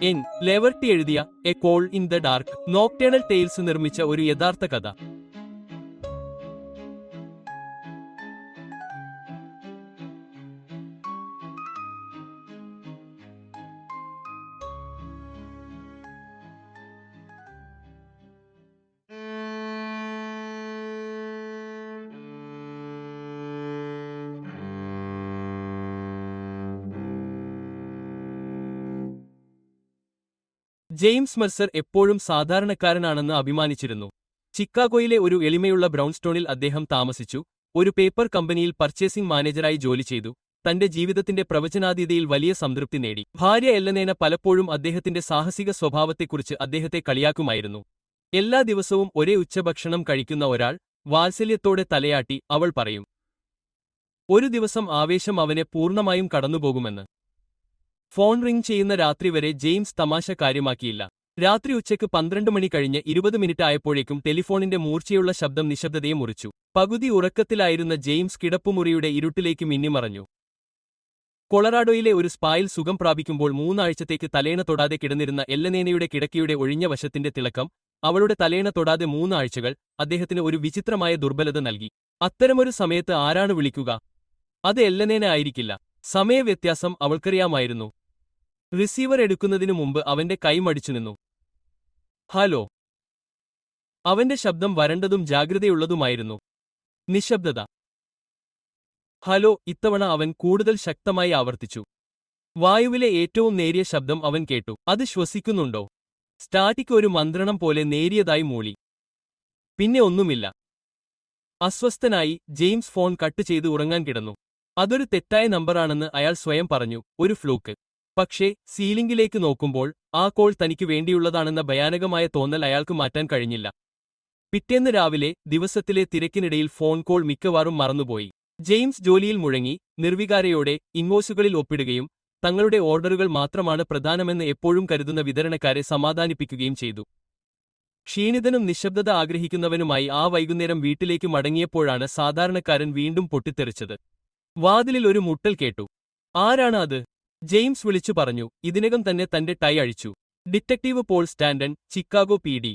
N Laverty എഴുതിയ a call in the dark nocturnal tales നിർമ്മിച്ച ഒരു യഥാർത്ഥ കഥ ജെയിംസ് മെർസർ എപ്പോഴും സാധാരണക്കാരനാണെന്ന് അഭിമാനിച്ചിരുന്നു ചിക്കാഗോയിലെ ഒരു എളിമയുള്ള ബ്രൗൺസ്റ്റോണിൽ അദ്ദേഹം താമസിച്ചു ഒരു പേപ്പർ കമ്പനിയിൽ പർച്ചേസിംഗ് മാനേജരായി ജോലി ചെയ്തു തന്റെ ജീവിതത്തിന്റെ പ്രവചനാതീതയിൽ വലിയ സംതൃപ്തി നേടി ഭാര്യ എല്ലനേന പലപ്പോഴും അദ്ദേഹത്തിന്റെ സാഹസിക സ്വഭാവത്തെക്കുറിച്ച് അദ്ദേഹത്തെ കളിയാക്കുമായിരുന്നു എല്ലാ ദിവസവും ഒരേ ഉച്ചഭക്ഷണം കഴിക്കുന്ന ഒരാൾ വാത്സല്യത്തോടെ തലയാട്ടി അവൾ പറയും ഒരു ദിവസം ആവേശം അവനെ പൂർണ്ണമായും കടന്നുപോകുമെന്ന് ഫോൺ റിംഗ് ചെയ്യുന്ന രാത്രി വരെ ജെയിംസ് തമാശ കാര്യമാക്കിയില്ല രാത്രി ഉച്ചയ്ക്ക് പന്ത്രണ്ട് മണി കഴിഞ്ഞ് ഇരുപത് മിനിറ്റ് ആയപ്പോഴേക്കും ടെലിഫോണിന്റെ മൂർച്ചയുള്ള ശബ്ദം നിശബ്ദതയെ മുറിച്ചു പകുതി ഉറക്കത്തിലായിരുന്ന ജെയിംസ് കിടപ്പുമുറിയുടെ ഇരുട്ടിലേക്ക് മിന്നിമറഞ്ഞു കൊളറാഡോയിലെ ഒരു സ്പായിൽ സുഖം പ്രാപിക്കുമ്പോൾ മൂന്നാഴ്ചത്തേക്ക് തലേണ തൊടാതെ കിടന്നിരുന്ന എല്ലനേനയുടെ കിടക്കയുടെ ഒഴിഞ്ഞ വശത്തിന്റെ തിളക്കം അവളുടെ തലേണ തൊടാതെ മൂന്നാഴ്ചകൾ അദ്ദേഹത്തിന് ഒരു വിചിത്രമായ ദുർബലത നൽകി അത്തരമൊരു സമയത്ത് ആരാണ് വിളിക്കുക അത് എല്ലനേന ആയിരിക്കില്ല സമയവ്യത്യാസം അവൾക്കറിയാമായിരുന്നു റിസീവർ എടുക്കുന്നതിനു മുമ്പ് അവന്റെ കൈ മടിച്ചു നിന്നു ഹലോ അവന്റെ ശബ്ദം വരണ്ടതും ജാഗ്രതയുള്ളതുമായിരുന്നു നിശബ്ദത ഹലോ ഇത്തവണ അവൻ കൂടുതൽ ശക്തമായി ആവർത്തിച്ചു വായുവിലെ ഏറ്റവും നേരിയ ശബ്ദം അവൻ കേട്ടു അത് ശ്വസിക്കുന്നുണ്ടോ സ്റ്റാറ്റിക് ഒരു മന്ത്രണം പോലെ നേരിയതായി മൂളി പിന്നെ ഒന്നുമില്ല അസ്വസ്ഥനായി ജെയിംസ് ഫോൺ കട്ട് ചെയ്ത് ഉറങ്ങാൻ കിടന്നു അതൊരു തെറ്റായ നമ്പറാണെന്ന് അയാൾ സ്വയം പറഞ്ഞു ഒരു ഫ്ലൂക്ക് പക്ഷേ സീലിംഗിലേക്ക് നോക്കുമ്പോൾ ആ കോൾ തനിക്ക് വേണ്ടിയുള്ളതാണെന്ന ഭയാനകമായ തോന്നൽ അയാൾക്ക് മാറ്റാൻ കഴിഞ്ഞില്ല പിറ്റേന്ന് രാവിലെ ദിവസത്തിലെ തിരക്കിനിടയിൽ ഫോൺ കോൾ മിക്കവാറും മറന്നുപോയി ജെയിംസ് ജോലിയിൽ മുഴങ്ങി നിർവികാരയോടെ ഇൻവോയ്സുകളിൽ ഒപ്പിടുകയും തങ്ങളുടെ ഓർഡറുകൾ മാത്രമാണ് പ്രധാനമെന്ന് എപ്പോഴും കരുതുന്ന വിതരണക്കാരെ സമാധാനിപ്പിക്കുകയും ചെയ്തു ക്ഷീണിതനും നിശബ്ദത ആഗ്രഹിക്കുന്നവനുമായി ആ വൈകുന്നേരം വീട്ടിലേക്ക് മടങ്ങിയപ്പോഴാണ് സാധാരണക്കാരൻ വീണ്ടും പൊട്ടിത്തെറിച്ചത് വാതിലിൽ ഒരു മുട്ടൽ കേട്ടു ആരാണ് അത് ജെയിംസ് വിളിച്ചു പറഞ്ഞു ഇതിനകം തന്നെ തന്റെ ടൈ അഴിച്ചു detective Paul Standen Chicago P D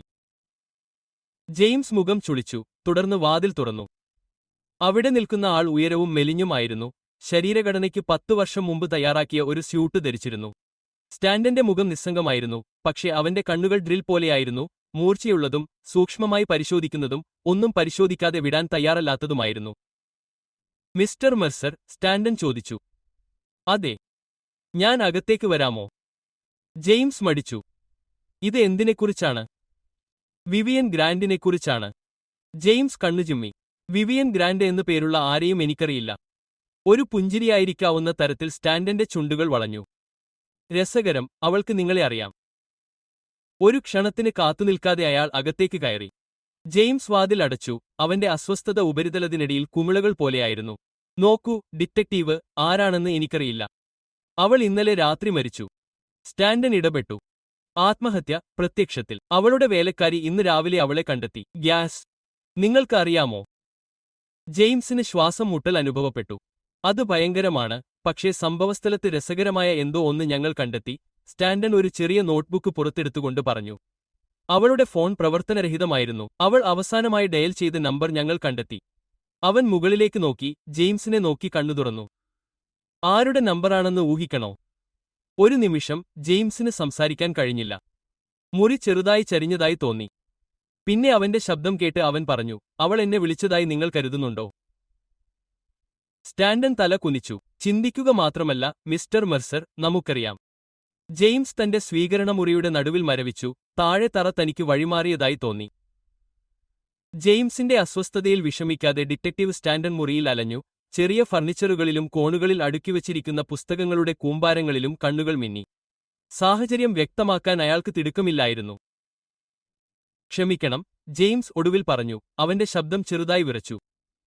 James മുഖം ചുളിച്ചു തുടർന്ന് വാതിൽ തുറന്നു അവിടെ നിൽക്കുന്ന ആൾ ഉയരവും മെലിഞ്ഞുമായിരുന്നു ശരീരഘടനയ്ക്ക് പത്തു വർഷം മുമ്പ് തയ്യാറാക്കിയ ഒരു സ്യൂട്ട് ധരിച്ചിരുന്നു സ്റ്റാൻഡന്റെ മുഖം നിസ്സംഗമായിരുന്നു പക്ഷേ അവന്റെ കണ്ണുകൾ ഡ്രിൽ പോലെയായിരുന്നു മൂർച്ചയുള്ളതും സൂക്ഷ്മമായി പരിശോധിക്കുന്നതും ഒന്നും പരിശോധിക്കാതെ വിടാൻ തയ്യാറല്ലാത്തതുമായിരുന്നു മിസ്റ്റർ മെർസർ സ്റ്റാൻഡൻ ചോദിച്ചു അതെ ഞാൻ അകത്തേക്ക് വരാമോ ജെയിംസ് മടിച്ചു ഇത് എന്തിനെക്കുറിച്ചാണ് വിവിയൻ ഗ്രാൻഡിനെക്കുറിച്ചാണ് ജെയിംസ് കണ്ണുചിമ്മി വിവിയൻ ഗ്രാൻഡ് എന്നു പേരുള്ള ആരെയും എനിക്കറിയില്ല ഒരു പുഞ്ചിരിയായിരിക്കാവുന്ന തരത്തിൽ സ്റ്റാൻഡന്റെ ചുണ്ടുകൾ വളഞ്ഞു രസകരം അവൾക്ക് നിങ്ങളെ അറിയാം ഒരു ക്ഷണത്തിന് കാത്തുനിൽക്കാതെ അയാൾ അകത്തേക്ക് കയറി ജെയിംസ് വാതിൽ അടച്ചു അവന്റെ അസ്വസ്ഥത ഉപരിതലത്തിനിടയിൽ കുമിളകൾ പോലെയായിരുന്നു നോക്കൂ ഡിറ്റക്ടീവ് ആരാണെന്ന് എനിക്കറിയില്ല അവൾ ഇന്നലെ രാത്രി മരിച്ചു സ്റ്റാൻഡൻ ഇടപെട്ടു ആത്മഹത്യ പ്രത്യക്ഷത്തിൽ അവളുടെ വേലക്കാരി ഇന്ന് രാവിലെ അവളെ കണ്ടെത്തി ഗ്യാസ് നിങ്ങൾക്ക് അറിയാമോ ജെയിംസിന് ശ്വാസം മുട്ടൽ അനുഭവപ്പെട്ടു അത് ഭയങ്കരമാണ് പക്ഷേ സംഭവസ്ഥലത്ത് രസകരമായ എന്തോ ഒന്ന് ഞങ്ങൾ കണ്ടെത്തി സ്റ്റാൻഡൻ ഒരു ചെറിയ നോട്ട്ബുക്ക് പുറത്തെടുത്തുകൊണ്ട് പറഞ്ഞു അവളുടെ ഫോൺ പ്രവർത്തനരഹിതമായിരുന്നു അവൾ അവസാനമായി ഡയൽ ചെയ്ത നമ്പർ ഞങ്ങൾ കണ്ടെത്തി അവൻ മുകളിലേക്ക് നോക്കി ജെയിംസിനെ നോക്കി കണ്ണു തുറന്നു ആരുടെ നമ്പറാണെന്ന് ഊഹിക്കണോ ഒരു നിമിഷം ജെയിംസിന് സംസാരിക്കാൻ കഴിഞ്ഞില്ല മുറി ചെറുതായി ചരിഞ്ഞതായി തോന്നി പിന്നെ അവന്റെ ശബ്ദം കേട്ട് അവൻ പറഞ്ഞു അവൾ എന്നെ വിളിച്ചതായി നിങ്ങൾ കരുതുന്നുണ്ടോ സ്റ്റാൻഡൻ തല കുനിച്ചു ചിന്തിക്കുക മാത്രമല്ല മിസ്റ്റർ മെർസർ നമുക്കറിയാം ജെയിംസ് തന്റെ സ്വീകരണമുറിയുടെ നടുവിൽ മരവിച്ചു താഴെ തറ തനിക്ക് വഴിമാറിയതായി തോന്നി ജെയിംസിന്റെ അസ്വസ്ഥതയിൽ വിഷമിക്കാതെ ഡിറ്റക്ടീവ് സ്റ്റാൻഡൻ മുറിയിൽ അലഞ്ഞു ചെറിയ ഫർണിച്ചറുകളിലും കോണുകളിൽ അടുക്കിവച്ചിരിക്കുന്ന പുസ്തകങ്ങളുടെ കൂമ്പാരങ്ങളിലും കണ്ണുകൾ മിന്നി സാഹചര്യം വ്യക്തമാക്കാൻ അയാൾക്ക് തിടുക്കമില്ലായിരുന്നു ക്ഷമിക്കണം ജെയിംസ് ഒടുവിൽ പറഞ്ഞു അവന്റെ ശബ്ദം ചെറുതായി വിറച്ചു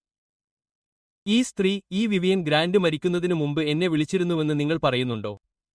ഈ സ്ത്രീ ഈ വിവിയൻ ഗ്രാൻഡ് മരിക്കുന്നതിനു മുമ്പ് എന്നെ വിളിച്ചിരുന്നുവെന്ന് നിങ്ങൾ പറയുന്നുണ്ടോ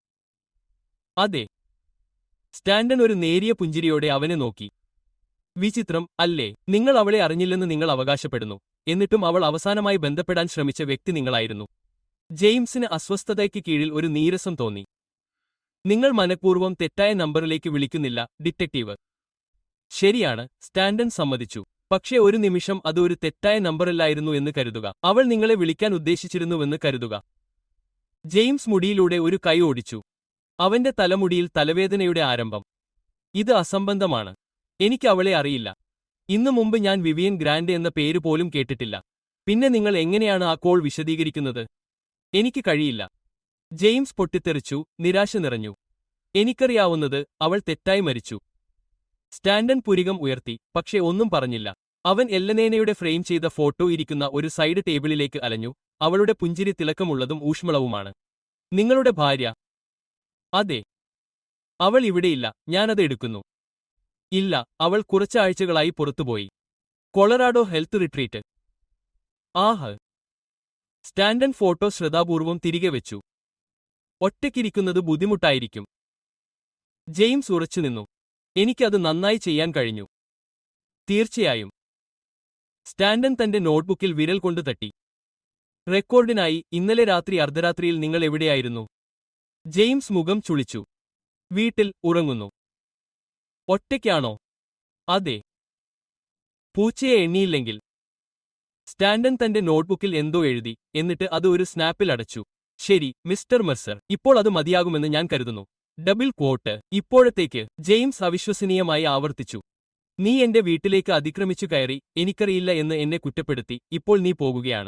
അതെ സ്റ്റാൻഡൻ ഒരു നേരിയ പുഞ്ചിരിയോടെ അവനെ നോക്കി വിചിത്രം അല്ലേ നിങ്ങൾ അവളെ അറിഞ്ഞില്ലെന്ന് നിങ്ങൾ അവകാശപ്പെടുന്നു എന്നിട്ടും അവൾ അവസാനമായി ബന്ധപ്പെടാൻ ശ്രമിച്ച വ്യക്തി നിങ്ങളായിരുന്നു ജെയിംസിന് അസ്വസ്ഥതയ്ക്ക് കീഴിൽ ഒരു നീരസം തോന്നി നിങ്ങൾ മനഃപൂർവ്വം തെറ്റായ നമ്പറിലേക്ക് വിളിക്കുന്നില്ല ഡിറ്റക്റ്റീവ് ശരിയാണ് സ്റ്റാൻഡൻ സമ്മതിച്ചു പക്ഷേ ഒരു നിമിഷം അത് ഒരു തെറ്റായ നമ്പറല്ലായിരുന്നു എന്ന് കരുതുക അവൾ നിങ്ങളെ വിളിക്കാൻ ഉദ്ദേശിച്ചിരുന്നുവെന്ന് കരുതുക ജെയിംസ് മുടിയിലൂടെ ഒരു കൈ ഓടിച്ചു അവന്റെ തലമുടിയിൽ തലവേദനയുടെ ആരംഭം ഇത് അസംബന്ധമാണ് എനിക്ക് അവളെ അറിയില്ല ഇന്നു മുമ്പ് ഞാൻ വിവിയൻ ഗ്രാൻഡ് എന്ന പേര് പോലും കേട്ടിട്ടില്ല പിന്നെ നിങ്ങൾ എങ്ങനെയാണ് ആ കോൾ വിശദീകരിക്കുന്നത് എനിക്ക് കഴിയില്ല ജെയിംസ് പൊട്ടിത്തെറിച്ചു നിരാശ നിറഞ്ഞു എനിക്കറിയാവുന്നത് അവൾ തെറ്റായി മരിച്ചു സ്റ്റാൻഡൻ പുരികം ഉയർത്തി പക്ഷേ ഒന്നും പറഞ്ഞില്ല അവൻ എല്ലനേനയുടെ ഫ്രെയിം ചെയ്ത ഫോട്ടോ ഇരിക്കുന്ന ഒരു സൈഡ് ടേബിളിലേക്ക് അലഞ്ഞു അവളുടെ പുഞ്ചിരി തിളക്കമുള്ളതും ഊഷ്മളവുമാണ് നിങ്ങളുടെ ഭാര്യ അതെ അവൾ ഇവിടെയില്ല ഞാനത് എടുക്കുന്നു ഇല്ല അവൾ കുറച്ചാഴ്ചകളായി പുറത്തുപോയി Colorado health retreat ah Standen photo ശ്രദ്ധാപൂർവം തിരികെ വെച്ചു ഒറ്റയ്ക്കിരിക്കുന്നത് ബുദ്ധിമുട്ടായിരിക്കും ജെയിംസ് ഉറച്ചുനിന്നു എനിക്കത് നന്നായി ചെയ്യാൻ കഴിഞ്ഞു തീർച്ചയായും സ്റ്റാൻഡൻ തന്റെ നോട്ട്ബുക്കിൽ വിരൽ കൊണ്ട് തട്ടി റെക്കോർഡിനായി ഇന്നലെ രാത്രി അർദ്ധരാത്രിയിൽ നിങ്ങൾ എവിടെയായിരുന്നു ജെയിംസ് മുഖം ചുളിച്ചു വീട്ടിൽ ഉറങ്ങുന്നു ഒറ്റയ്ക്കാണോ അതെ പൂച്ചയെ എണ്ണിയില്ലെങ്കിൽ സ്റ്റാൻഡൻ തന്റെ നോട്ട്ബുക്കിൽ എന്തോ എഴുതി എന്നിട്ട് അത് ഒരു സ്നാപ്പിൽ അടച്ചു ശരി മിസ്റ്റർ മെർസർ ഇപ്പോൾ അത് മതിയാകുമെന്ന് ഞാൻ കരുതുന്നു ഡബിൾ ക്വോട്ട് ഇപ്പോഴത്തേക്ക് ജെയിംസ് അവിശ്വസനീയമായി ആവർത്തിച്ചു നീ എന്റെ വീട്ടിലേക്ക് അതിക്രമിച്ചു കയറി എനിക്കറിയില്ല എന്ന് എന്നെ കുറ്റപ്പെടുത്തി ഇപ്പോൾ നീ പോകുകയാണ്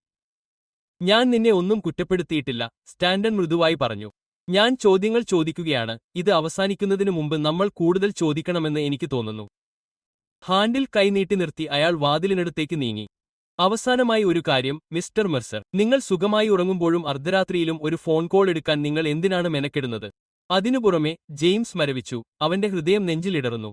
ഞാൻ നിന്നെ ഒന്നും കുറ്റപ്പെടുത്തിയിട്ടില്ല സ്റ്റാൻഡൻ മൃദുവായി പറഞ്ഞു ഞാൻ ചോദ്യങ്ങൾ ചോദിക്കുകയാണ് ഇത് അവസാനിക്കുന്നതിനു മുമ്പ് നമ്മൾ കൂടുതൽ ചോദിക്കണമെന്ന് എനിക്ക് തോന്നുന്നു ഹാൻഡിൽ കൈനീട്ടി നിർത്തി അയാൾ വാതിലിനടുത്തേക്ക് നീങ്ങി അവസാനമായി ഒരു കാര്യം മിസ്റ്റർ മെർസർ നിങ്ങൾ സുഖമായി ഉറങ്ങുമ്പോഴും അർദ്ധരാത്രിയിലും ഒരു ഫോൺ കോൾ എടുക്കാൻ നിങ്ങൾ എന്തിനാണ് മെനക്കെടുന്നത് അതിനു പുറമെ ജെയിംസ് മരവിച്ചു അവന്റെ ഹൃദയം നെഞ്ചിലിടറുന്നു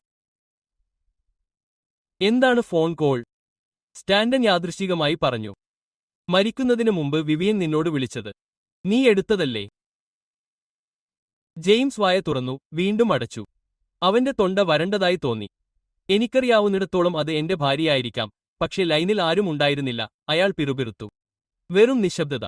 എന്താണ് ഫോൺ കോൾ സ്റ്റാൻഡൻ യാദൃശികമായി പറഞ്ഞു മരിക്കുന്നതിനു മുമ്പ് വിവിയൻ നിന്നോട് വിളിച്ചത് നീ എടുത്തതല്ലേ ജെയിംസ് വായ തുറന്നു വീണ്ടും അടച്ചു അവന്റെ തൊണ്ട വരണ്ടതായി തോന്നി എനിക്കറിയാവുന്നിടത്തോളം അത് എന്റെ ഭാര്യയായിരിക്കാം പക്ഷേ ലൈനിൽ ആരും ഉണ്ടായിരുന്നില്ല അയാൾ പിറുപിറുത്തു വെറും നിശബ്ദത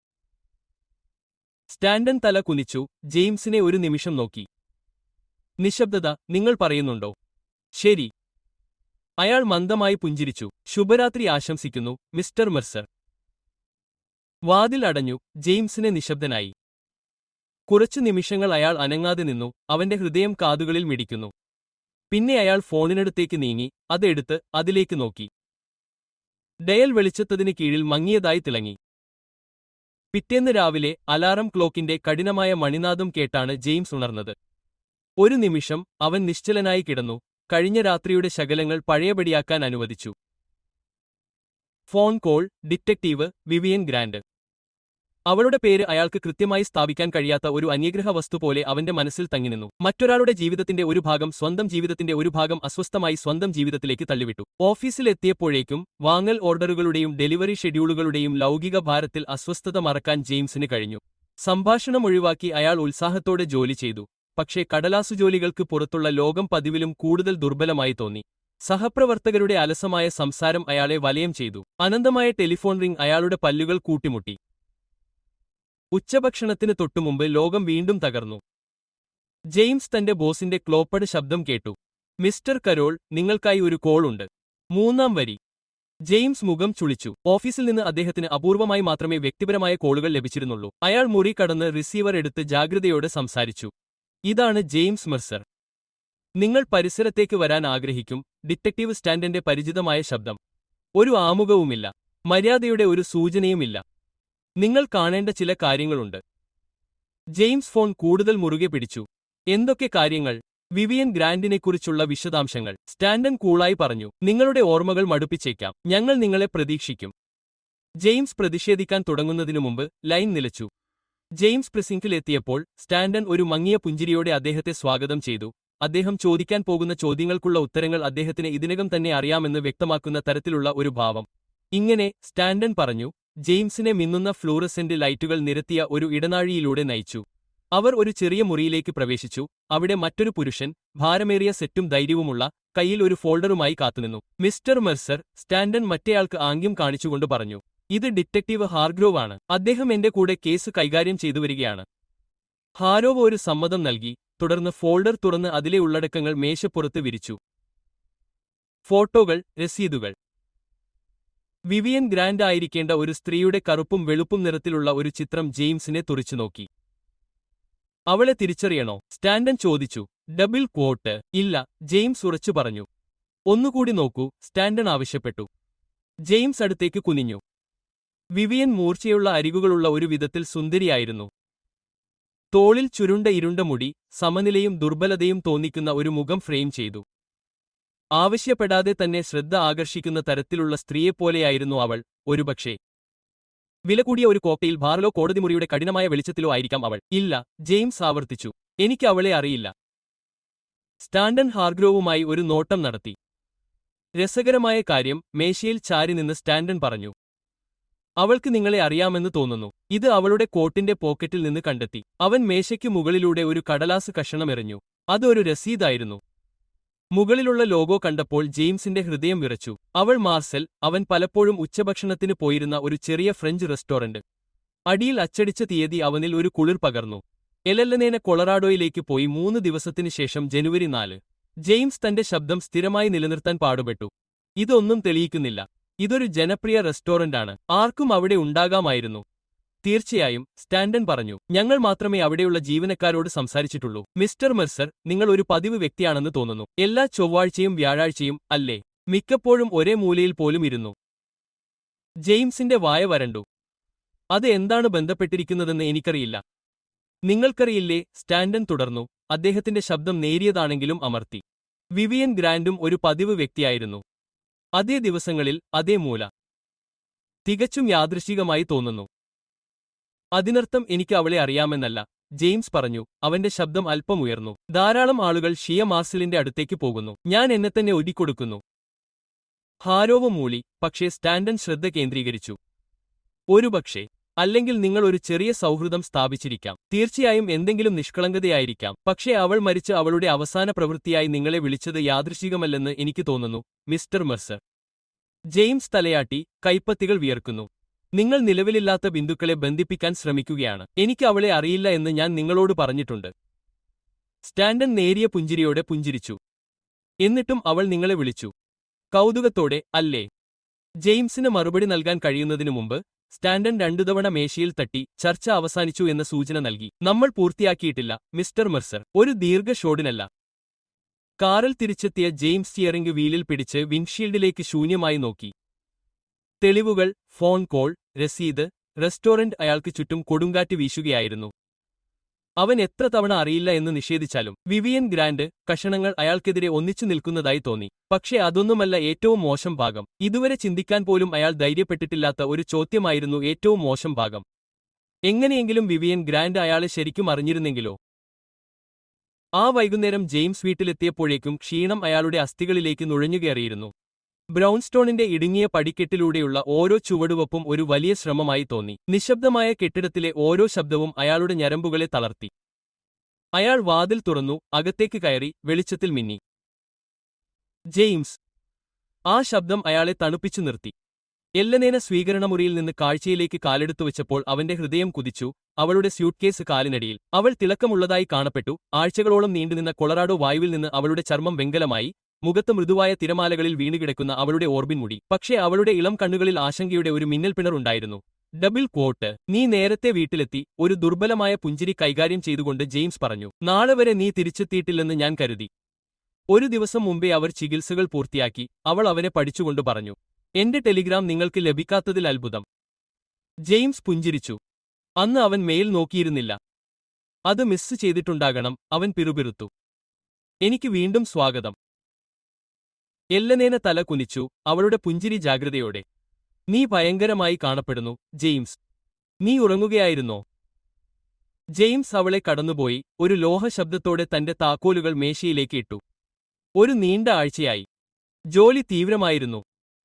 സ്റ്റാൻഡൻ തല കുനിച്ചു ജെയിംസിനെ ഒരു നിമിഷം നോക്കി നിശബ്ദത നിങ്ങൾ പറയുന്നുണ്ടോ ശരി അയാൾ മന്ദമായി പുഞ്ചിരിച്ചു ശുഭരാത്രി ആശംസിക്കുന്നു മിസ്റ്റർ മെർസർ വാതിൽ അടഞ്ഞു ജെയിംസിനെ നിശബ്ദനായി കുറച്ചു നിമിഷങ്ങൾ അയാൾ അനങ്ങാതെ നിന്നു അവന്റെ ഹൃദയം കാതുകളിൽ മിടിക്കുന്നു പിന്നെ അയാൾ ഫോണിനടുത്തേക്ക് നീങ്ങി അതെടുത്ത് അതിലേക്ക് നോക്കി ഡയൽ വെളിച്ചത്തതിന് കീഴിൽ മങ്ങിയതായി തിളങ്ങി പിറ്റേന്ന് രാവിലെ അലാറം ക്ലോക്കിന്റെ കഠിനമായ മണിനാദം കേട്ടാണ് ജെയിംസ് ഉണർന്നത് ഒരു നിമിഷം അവൻ നിശ്ചലനായി കിടന്നു കഴിഞ്ഞ രാത്രിയുടെ ശകലങ്ങൾ പഴയപടിയാക്കാൻ അനുവദിച്ചു phone call detective Vivian Grand അവളുടെ പേര് അയാൾക്ക് കൃത്യമായി സ്ഥാപിക്കാൻ കഴിയാത്ത ഒരു അന്യഗ്രഹ വസ്തു പോലെ അവന്റെ മനസ്സിൽ തങ്ങിനിന്നു മറ്റൊരാളുടെ ജീവിതത്തിന്റെ ഒരു ഭാഗം സ്വന്തം ജീവിതത്തിന്റെ ഒരു ഭാഗം അസ്വസ്ഥമായി സ്വന്തം ജീവിതത്തിലേക്ക് തള്ളിവിട്ടു ഓഫീസിൽ എത്തിയപ്പോഴേക്കും വാങ്ങൽ ഓർഡറുകളുടെയും ഡെലിവറി ഷെഡ്യൂളുകളുടെയും ലൗകിക ഭാരത്തിൽ അസ്വസ്ഥത മറക്കാൻ ജെയിംസിന് കഴിഞ്ഞു സംഭാഷണം ഒഴിവാക്കി അയാൾ ഉത്സാഹത്തോടെ ജോലി ചെയ്തു പക്ഷേ കടലാസു ജോലികൾക്ക് പുറത്തുള്ള ലോകം പതിവിലും കൂടുതൽ ദുർബലമായി തോന്നി സഹപ്രവർത്തകരുടെ അലസമായ സംസാരം അയാളെ വലയം ചെയ്തു അനന്തമായ ടെലിഫോൺ റിംഗ് അയാളുടെ പല്ലുകൾ കൂട്ടിമുട്ടി ഉച്ചഭക്ഷണത്തിന് തൊട്ടുമുമ്പ് ലോകം വീണ്ടും തകർന്നു ജെയിംസ് തന്റെ ബോസിന്റെ ക്ലോപ്പഡ് ശബ്ദം കേട്ടു മിസ്റ്റർ കരോൾ നിങ്ങൾക്കായി ഒരു കോൾ ഉണ്ട് മൂന്നാം വരി ജെയിംസ് മുഖം ചുളിച്ചു ഓഫീസിൽ നിന്ന് അദ്ദേഹത്തിന് അപൂർവമായി മാത്രമേ വ്യക്തിപരമായ കോളുകൾ ലഭിച്ചിരുന്നുള്ളൂ അയാൾ മുറി കടന്ന് റിസീവർ എടുത്ത് ജാഗ്രതയോടെ സംസാരിച്ചു ഇതാണ് ജെയിംസ് മെർസർ നിങ്ങൾ പരിസരത്തേക്ക് വരാൻ ആഗ്രഹിക്കും ഡിറ്റക്റ്റീവ് സ്റ്റാൻഡന്റെ പരിചിതമായ ശബ്ദം ഒരു ആമുഖവുമില്ല മര്യാദയുടെ ഒരു സൂചനയുമില്ല നിങ്ങൾ കാണേണ്ട ചില കാര്യങ്ങളുണ്ട് ജെയിംസ് ഫോൺ കൂടുതൽ മുറുകെ പിടിച്ചു എന്തൊക്കെ കാര്യങ്ങൾ വിവിയൻ ഗ്രാൻഡിനെക്കുറിച്ചുള്ള വിശദാംശങ്ങൾ സ്റ്റാൻഡൻ കൂളായി പറഞ്ഞു നിങ്ങളുടെ ഓർമ്മകൾ മടുപ്പിച്ചേക്കാം ഞങ്ങൾ നിങ്ങളെ പ്രതീക്ഷിക്കും ജെയിംസ് പ്രതിഷേധിക്കാൻ തുടങ്ങുന്നതിനു മുമ്പ് ലൈൻ നിലച്ചു ജെയിംസ് പ്രസിംഗിലെത്തിയപ്പോൾ സ്റ്റാൻഡൻ ഒരു മങ്ങിയ പുഞ്ചിരിയോടെ അദ്ദേഹത്തെ സ്വാഗതം ചെയ്തു അദ്ദേഹം ചോദിക്കാൻ പോകുന്ന ചോദ്യങ്ങൾക്കുള്ള ഉത്തരങ്ങൾ അദ്ദേഹത്തിന് ഇതിനകം തന്നെ അറിയാമെന്ന് വ്യക്തമാക്കുന്ന തരത്തിലുള്ള ഒരു ഭാവം ഇങ്ങനെ സ്റ്റാൻഡൻ പറഞ്ഞു ജെയിംസിനെ മിന്നുന്ന ഫ്ലൂറസെന്റ് ലൈറ്റുകൾ നിരത്തിയ ഒരു ഇടനാഴിയിലൂടെ നയിച്ചു അവർ ഒരു ചെറിയ മുറിയിലേക്ക് പ്രവേശിച്ചു അവിടെ മറ്റൊരു പുരുഷൻ ഭാരമേറിയ സെറ്റും ധൈര്യവുമുള്ള കയ്യിൽ ഒരു ഫോൾഡറുമായി കാത്തുനിന്നു മിസ്റ്റർ മെർസർ സ്റ്റാൻഡൻ മറ്റേയാൾക്ക് ആംഗ്യം കാണിച്ചുകൊണ്ട് പറഞ്ഞു ഇത് ഡിറ്റക്റ്റീവ് ഹാർഗ്രോവ് ആണ് അദ്ദേഹം എന്റെ കൂടെ കേസ് കൈകാര്യം ചെയ്തു വരികയാണ് ഹാരോവ് ഒരു സമ്മതം നൽകി തുടർന്ന് ഫോൾഡർ തുറന്ന് അതിലെ ഉള്ളടക്കങ്ങൾ മേശപ്പുറത്ത് വിരിച്ചു ഫോട്ടോകൾ രസീതുകൾ വിവിയൻ ഗ്രാൻഡ് ആയിരിക്കേണ്ട ഒരു സ്ത്രീയുടെ കറുപ്പും വെളുപ്പും നിറത്തിലുള്ള ഒരു ചിത്രം ജെയിംസിനെ തുറിച്ചുനോക്കി അവളെ തിരിച്ചറിയണോ സ്റ്റാൻഡൻ ചോദിച്ചു ഡബിൾ ക്വോട്ട് ഇല്ല ജെയിംസ് ഉറച്ചു പറഞ്ഞു ഒന്നുകൂടി നോക്കൂ സ്റ്റാൻഡൺ ആവശ്യപ്പെട്ടു ജെയിംസ് അടുത്തേക്ക് കുനിഞ്ഞു വിവിയൻ മൂർച്ചയുള്ള അരികുകളുള്ള ഒരു വിധത്തിൽ സുന്ദരിയായിരുന്നു തോളിൽ ചുരുണ്ട ഇരുണ്ട മുടി സമനിലയും ദുർബലതയും തോന്നിക്കുന്ന ഒരു മുഖം ഫ്രെയിം ചെയ്തു ആവശ്യപ്പെടാതെ തന്നെ ശ്രദ്ധ ആകർഷിക്കുന്ന തരത്തിലുള്ള സ്ത്രീയെപ്പോലെയായിരുന്നു അവൾ ഒരുപക്ഷേ വില കൂടിയ ഒരു കോക്കയിൽ ബാറിലോ കോടതിമുറിയുടെ കഠിനമായ വെളിച്ചത്തിലോ ആയിരിക്കാം അവൾ ഇല്ല ജെയിംസ് ആവർത്തിച്ചു എനിക്ക് അവളെ അറിയില്ല സ്റ്റാൻഡൻ ഹാർഗ്രോവുമായി ഒരു നോട്ടം നടത്തി രസകരമായ കാര്യം മേശയിൽ ചാരി നിന്ന് സ്റ്റാൻഡൻ പറഞ്ഞു അവൾക്ക് നിങ്ങളെ അറിയാമെന്ന് തോന്നുന്നു ഇത് അവളുടെ കോട്ടിന്റെ പോക്കറ്റിൽ നിന്ന് കണ്ടെത്തി അവൻ മേശയ്ക്ക് മുകളിലൂടെ ഒരു കടലാസ് കഷണം എറിഞ്ഞു അതൊരു രസീതായിരുന്നു മുകളിലുള്ള ലോഗോ കണ്ടപ്പോൾ ജെയിംസിന്റെ ഹൃദയം വിറച്ചു അവൾ മാർസൽ അവൻ പലപ്പോഴും ഉച്ചഭക്ഷണത്തിന് പോയിരുന്ന ഒരു ചെറിയ ഫ്രഞ്ച് റെസ്റ്റോറന്റ് അടിയിൽ അച്ചടിച്ച തീയതി അവനിൽ ഒരു കുളിർ പകർന്നു എലല്ലനേന കൊളറാഡോയിലേക്ക് പോയി മൂന്ന് ദിവസത്തിനു ശേഷം ജനുവരി നാല് ജെയിംസ് തന്റെ ശബ്ദം സ്ഥിരമായി നിലനിർത്താൻ പാടുപെട്ടു ഇതൊന്നും തെളിയിക്കുന്നില്ല ഇതൊരു ജനപ്രിയ റെസ്റ്റോറന്റാണ് ആർക്കും അവിടെ ഉണ്ടാകാമായിരുന്നു തീർച്ചയായും സ്റ്റാൻഡൻ പറഞ്ഞു ഞങ്ങൾ മാത്രമേ അവിടെയുള്ള ജീവനക്കാരോട് സംസാരിച്ചിട്ടുള്ളൂ മിസ്റ്റർ മെർസർ നിങ്ങൾ ഒരു പതിവ് വ്യക്തിയാണെന്ന് തോന്നുന്നു എല്ലാ ചൊവ്വാഴ്ചയും വ്യാഴാഴ്ചയും അല്ലേ മിക്കപ്പോഴും ഒരേ മൂലയിൽ പോലും ഇരുന്നു ജെയിംസിന്റെ വായ വരണ്ടു അത് എന്താണ് ബന്ധപ്പെട്ടിരിക്കുന്നതെന്ന് എനിക്കറിയില്ല നിങ്ങൾക്കറിയില്ലേ സ്റ്റാൻഡൻ തുടർന്നു അദ്ദേഹത്തിന്റെ ശബ്ദം നേരിയതാണെങ്കിലും അമർത്തി വിവിയൻ ഗ്രാൻഡും ഒരു പതിവ് വ്യക്തിയായിരുന്നു അതേ ദിവസങ്ങളിൽ അതേ മൂല തികച്ചും യാദൃശികമായി തോന്നുന്നു അതിനർത്ഥം എനിക്ക് അവളെ അറിയാമെന്നല്ല ജെയിംസ് പറഞ്ഞു അവന്റെ ശബ്ദം അല്പം ഉയർന്നു ധാരാളം ആളുകൾ ഷിയ മാർസലിന്റെ അടുത്തേക്ക് പോകുന്നു ഞാൻ എന്നെ തന്നെ ഒരിക്കൊടുക്കുന്നു ഹാരോവ് മൂളി പക്ഷേ സ്റ്റാൻഡൻ ശ്രദ്ധ കേന്ദ്രീകരിച്ചു ഒരുപക്ഷേ അല്ലെങ്കിൽ നിങ്ങൾ ഒരു ചെറിയ സൗഹൃദം സ്ഥാപിച്ചിരിക്കാം തീർച്ചയായും എന്തെങ്കിലും നിഷ്കളങ്കതയായിരിക്കാം പക്ഷേ അവൾ മരിച്ച് അവളുടെ അവസാന പ്രവൃത്തിയായി നിങ്ങളെ വിളിച്ചത് യാദൃശികമല്ലെന്ന് എനിക്ക് തോന്നുന്നു മിസ്റ്റർ മെർസർ ജെയിംസ് തലയാട്ടി കൈപ്പത്തികൾ വിയർക്കുന്നു നിങ്ങൾ നിലവിലില്ലാത്ത ബിന്ദുക്കളെ ബന്ധിപ്പിക്കാൻ ശ്രമിക്കുകയാണ് എനിക്ക് അവളെ അറിയില്ല എന്ന് ഞാൻ നിങ്ങളോട് പറഞ്ഞിട്ടുണ്ട് സ്റ്റാൻഡൻ നേരിയ പുഞ്ചിരിയോടെ പുഞ്ചിരിച്ചു എന്നിട്ടും അവൾ നിങ്ങളെ വിളിച്ചു കൗതുകത്തോടെ അല്ലേ ജെയിംസിന് മറുപടി നൽകാൻ കഴിയുന്നതിനു മുമ്പ് സ്റ്റാൻഡൻ രണ്ടു തവണ മേശയിൽ തട്ടി ചർച്ച അവസാനിച്ചു എന്ന സൂചന നൽകി നമ്മൾ പൂർത്തിയാക്കിയിട്ടില്ല മിസ്റ്റർ മെർസർ ഒരു ദീർഘ ഷോഡിനല്ല കാറിൽ തിരിച്ചെത്തിയ ജെയിംസ് സ്റ്റിയറിംഗ് വീലിൽ പിടിച്ച് വിൻഷീൽഡിലേക്ക് ശൂന്യമായി നോക്കി തെളിവുകൾ ഫോൺ കോൾ രസീത് റെസ്റ്റോറന്റ് അയാൾക്ക് ചുറ്റും കൊടുങ്കാറ്റ് വീശുകയായിരുന്നു അവൻ എത്ര തവണ അറിയില്ല എന്ന് നിഷേധിച്ചാലും വിവിയൻ ഗ്രാൻഡ് കഷണങ്ങൾ അയാൾക്കെതിരെ ഒന്നിച്ചു നിൽക്കുന്നതായി തോന്നി പക്ഷേ അതൊന്നുമല്ല ഏറ്റവും മോശം ഭാഗം ഇതുവരെ ചിന്തിക്കാൻ പോലും അയാൾ ധൈര്യപ്പെട്ടിട്ടില്ലാത്ത ഒരു ചോദ്യമായിരുന്നു ഏറ്റവും മോശം ഭാഗം എങ്ങനെയെങ്കിലും വിവിയൻ ഗ്രാൻഡ് അയാളെ ശരിക്കും അറിഞ്ഞിരുന്നെങ്കിലോ ആ വൈകുന്നേരം ജെയിംസ് വീട്ടിലെത്തിയപ്പോഴേക്കും ക്ഷീണം അയാളുടെ അസ്ഥികളിലേക്ക് നുഴഞ്ഞുകയറിയിരുന്നു ബ്രൗൺസ്റ്റോണിന്റെ ഇടുങ്ങിയ പടിക്കെട്ടിലൂടെയുള്ള ഓരോ ചുവടുവപ്പും ഒരു വലിയ ശ്രമമായി തോന്നി നിശബ്ദമായ കെട്ടിടത്തിലെ ഓരോ ശബ്ദവും അയാളുടെ ഞരമ്പുകളെ തളർത്തി അയാൾ വാതിൽ തുറന്നു അകത്തേക്ക് കയറി വെളിച്ചത്തിൽ മിന്നി ജെയിംസ് ആ ശബ്ദം അയാളെ തണുപ്പിച്ചു നിർത്തി എല്ലനേന സ്വീകരണമുറിയിൽ നിന്ന് കാഴ്ചയിലേക്ക് കാലെടുത്തു വെച്ചപ്പോൾ അവന്റെ ഹൃദയം കുതിച്ചു അവളുടെ സ്യൂട്ട്കേസ് കാലിനടിയിൽ അവൾ തിളക്കമുള്ളതായി കാണപ്പെട്ടു ആഴ്ചകളോളം നീണ്ടുനിന്ന കൊളറാഡോ വായുവിൽ നിന്ന് അവളുടെ ചർമ്മം വെങ്കലമായി മുഖത്ത് മൃദുവായ തിരമാലകളിൽ വീണുകിടക്കുന്ന അവളുടെ ഓർബിൻ മുടി പക്ഷേ അവളുടെ ഇളം കണ്ണുകളിൽ ആശങ്കയുടെ ഒരു മിന്നൽ പിണറുണ്ടായിരുന്നു ഡബിൾ ക്വോട്ട് നീ നേരത്തെ വീട്ടിലെത്തി ഒരു ദുർബലമായ പുഞ്ചിരി കൈകാര്യം ചെയ്തുകൊണ്ട് ജെയിംസ് പറഞ്ഞു നാളെ വരെ നീ തിരിച്ചെത്തിയിട്ടില്ലെന്ന് ഞാൻ കരുതി ഒരു ദിവസം മുമ്പേ അവർ ചികിത്സകൾ പൂർത്തിയാക്കി അവൾ അവനെ പഠിച്ചുകൊണ്ട് പറഞ്ഞു എന്റെ ടെലിഗ്രാം നിങ്ങൾക്ക് ലഭിക്കാത്തതിൽ അത്ഭുതം ജെയിംസ് പുഞ്ചിരിച്ചു അന്ന് അവൻ മെയിൽ നോക്കിയിരുന്നില്ല അത് മിസ് ചെയ്തിട്ടുണ്ടാകണം അവൻ പിറുപിറുത്തു എനിക്ക് വീണ്ടും സ്വാഗതം എല്ലനേന തല കുനിച്ചു അവളുടെ പുഞ്ചിരി ജാഗ്രതയോടെ നീ ഭയങ്കരമായി കാണപ്പെടുന്നു ജെയിംസ് നീ ഉറങ്ങുകയായിരുന്നോ ജെയിംസ് അവളെ കടന്നുപോയി ഒരു ലോഹ ശബ്ദത്തോടെ തന്റെ താക്കോലുകൾ മേശയിലേക്ക് ഇട്ടു ഒരു നീണ്ട ആഴ്ചയായി ജോലി തീവ്രമായിരുന്നു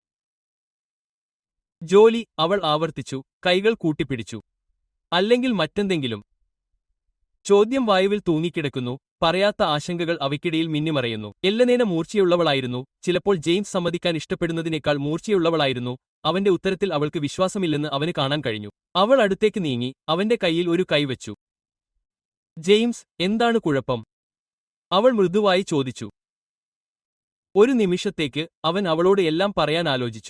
ജോലി അവൾ ആവർത്തിച്ചു കൈകൾ കൂട്ടിപ്പിടിച്ചു അല്ലെങ്കിൽ മറ്റെന്തെങ്കിലും ചോദ്യം വായുവിൽ തൂങ്ങിക്കിടക്കുന്നു പറയാത്ത ആശങ്കകൾ അവയ്ക്കിടയിൽ മിന്നിമറയുന്നു എല്ലനേന മൂർച്ചയുള്ളവളായിരുന്നു ചിലപ്പോൾ ജെയിംസ് സമ്മതിക്കാൻ ഇഷ്ടപ്പെടുന്നതിനേക്കാൾ മൂർച്ചയുള്ളവളായിരുന്നു അവന്റെ ഉത്തരത്തിൽ അവൾക്ക് വിശ്വാസമില്ലെന്ന് അവന് കാണാൻ കഴിഞ്ഞു അവൾ അടുത്തേക്ക് നീങ്ങി അവന്റെ കൈയിൽ ഒരു കൈ വെച്ചു ജെയിംസ് എന്താണ് കുഴപ്പം അവൾ മൃദുവായി ചോദിച്ചു ഒരു നിമിഷത്തേക്ക് അവൻ അവളോട് എല്ലാം പറയാൻ ആലോചിച്ചു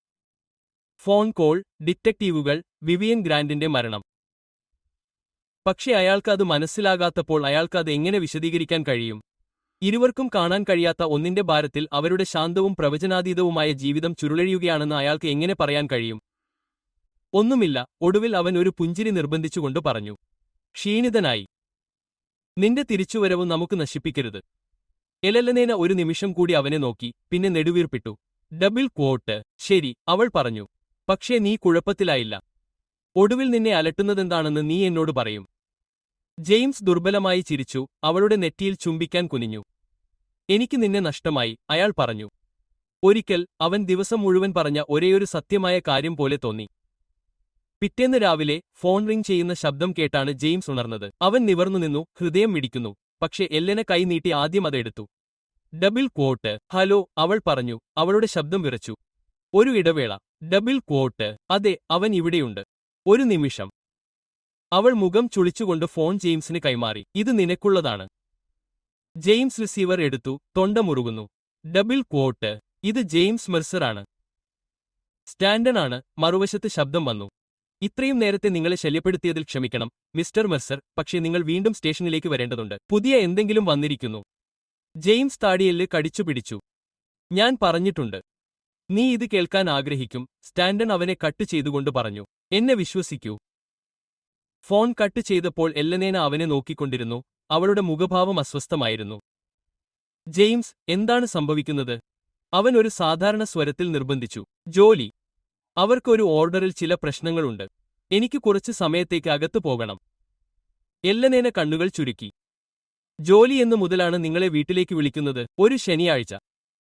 ഫോൺ കോൾ ഡിറ്റക്റ്റീവുകൾ വിവിയൻ ഗ്രാൻഡിന്റെ മരണം പക്ഷെ അയാൾക്ക് അത് മനസ്സിലാകാത്തപ്പോൾ അയാൾക്ക് അത് എങ്ങനെ വിശദീകരിക്കാൻ കഴിയും ഇരുവർക്കും കാണാൻ കഴിയാത്ത ഒന്നിന്റെ ഭാരത്തിൽ അവരുടെ ശാന്തവും പ്രവചനാതീതവുമായ ജീവിതം ചുരുളഴിയുകയാണെന്ന് അയാൾക്ക് എങ്ങനെ പറയാൻ കഴിയും ഒന്നുമില്ല ഒടുവിൽ അവൻ ഒരു പുഞ്ചിരി നിർബന്ധിച്ചുകൊണ്ട് പറഞ്ഞു ക്ഷീണിതനായി നിന്റെ തിരിച്ചുവരവ് നമുക്ക് നശിപ്പിക്കരുത് എലല്ലനേന ഒരു നിമിഷം കൂടി അവനെ നോക്കി പിന്നെ നെടുവീർപ്പിട്ടു ഡബിൾ ക്വോട്ട് ശരി അവൾ പറഞ്ഞു പക്ഷേ നീ കുഴപ്പത്തിലായില്ല ഒടുവിൽ നിന്നെ അലട്ടുന്നതെന്താണെന്ന് നീ എന്നോട് പറയും ജെയിംസ് ദുർബലമായി ചിരിച്ചു അവളുടെ നെറ്റിയിൽ ചുംബിക്കാൻ കുനിഞ്ഞു എനിക്ക് നിന്നെ നഷ്ടമായി അയാൾ പറഞ്ഞു ഒരിക്കൽ അവൻ ദിവസം മുഴുവൻ പറഞ്ഞ ഒരേയൊരു സത്യമായ കാര്യം പോലെ തോന്നി പിറ്റേന്ന് രാവിലെ ഫോൺ റിംഗ് ചെയ്യുന്ന ശബ്ദം കേട്ടാണ് ജെയിംസ് ഉണർന്നത് അവൻ നിവർന്നു നിന്നു ഹൃദയം മിടിക്കുന്നു പക്ഷെ എല്ലെന കൈ നീട്ടി ആദ്യം അതെടുത്തു ഡബിൾ ക്വോട്ട് ഹലോ അവൾ പറഞ്ഞു അവളുടെ ശബ്ദം വിറച്ചു ഒരു ഇടവേള ഡബിൾ ക്വോട്ട് അതെ അവൻ ഇവിടെയുണ്ട് ഒരു നിമിഷം അവൾ മുഖം ചുളിച്ചുകൊണ്ട് ഫോൺ ജെയിംസിന് കൈമാറി ഇത് നിനക്കുള്ളതാണ് ജെയിംസ് റിസീവർ എടുത്തു തൊണ്ട മുറുകുന്നു ഡബിൾ ക്വോട്ട് ഇത് ജെയിംസ് മെർസറാണ് സ്റ്റാൻഡൺ ആണ് മറുവശത്ത് ശബ്ദം വന്നു ഇത്രയും നേരത്തെ നിങ്ങളെ ശല്യപ്പെടുത്തിയതിൽ ക്ഷമിക്കണം മിസ്റ്റർ മെർസർ പക്ഷേ നിങ്ങൾ വീണ്ടും സ്റ്റേഷനിലേക്ക് വരേണ്ടതുണ്ട് പുതിയ എന്തെങ്കിലും വന്നിരിക്കുന്നു ജെയിംസ് താടിയെല്ല് കടിച്ചു പിടിച്ചു ഞാൻ പറഞ്ഞിട്ടുണ്ട് നീ ഇത് കേൾക്കാൻ ആഗ്രഹിക്കും സ്റ്റാൻഡൺ അവനെ കട്ട് ചെയ്തുകൊണ്ട് പറഞ്ഞു എന്നെ വിശ്വസിക്കൂ ഫോൺ കട്ട് ചെയ്തപ്പോൾ എല്ലനേന അവനെ നോക്കിക്കൊണ്ടിരുന്നു അവളുടെ മുഖഭാവം അസ്വസ്ഥമായിരുന്നു ജെയിംസ് എന്താണ് സംഭവിക്കുന്നത് അവൻ ഒരു സാധാരണ സ്വരത്തിൽ നിർബന്ധിച്ചു ജോലി അവർക്കൊരു ഓർഡറിൽ ചില പ്രശ്നങ്ങളുണ്ട് എനിക്ക് കുറച്ച് സമയത്തേക്ക് അകത്തു പോകണം എല്ലനേന കണ്ണുകൾ ചുരുക്കി ജോലി എന്നു മുതലാണ് നിങ്ങളെ വീട്ടിലേക്ക് വിളിക്കുന്നത് ഒരു ശനിയാഴ്ച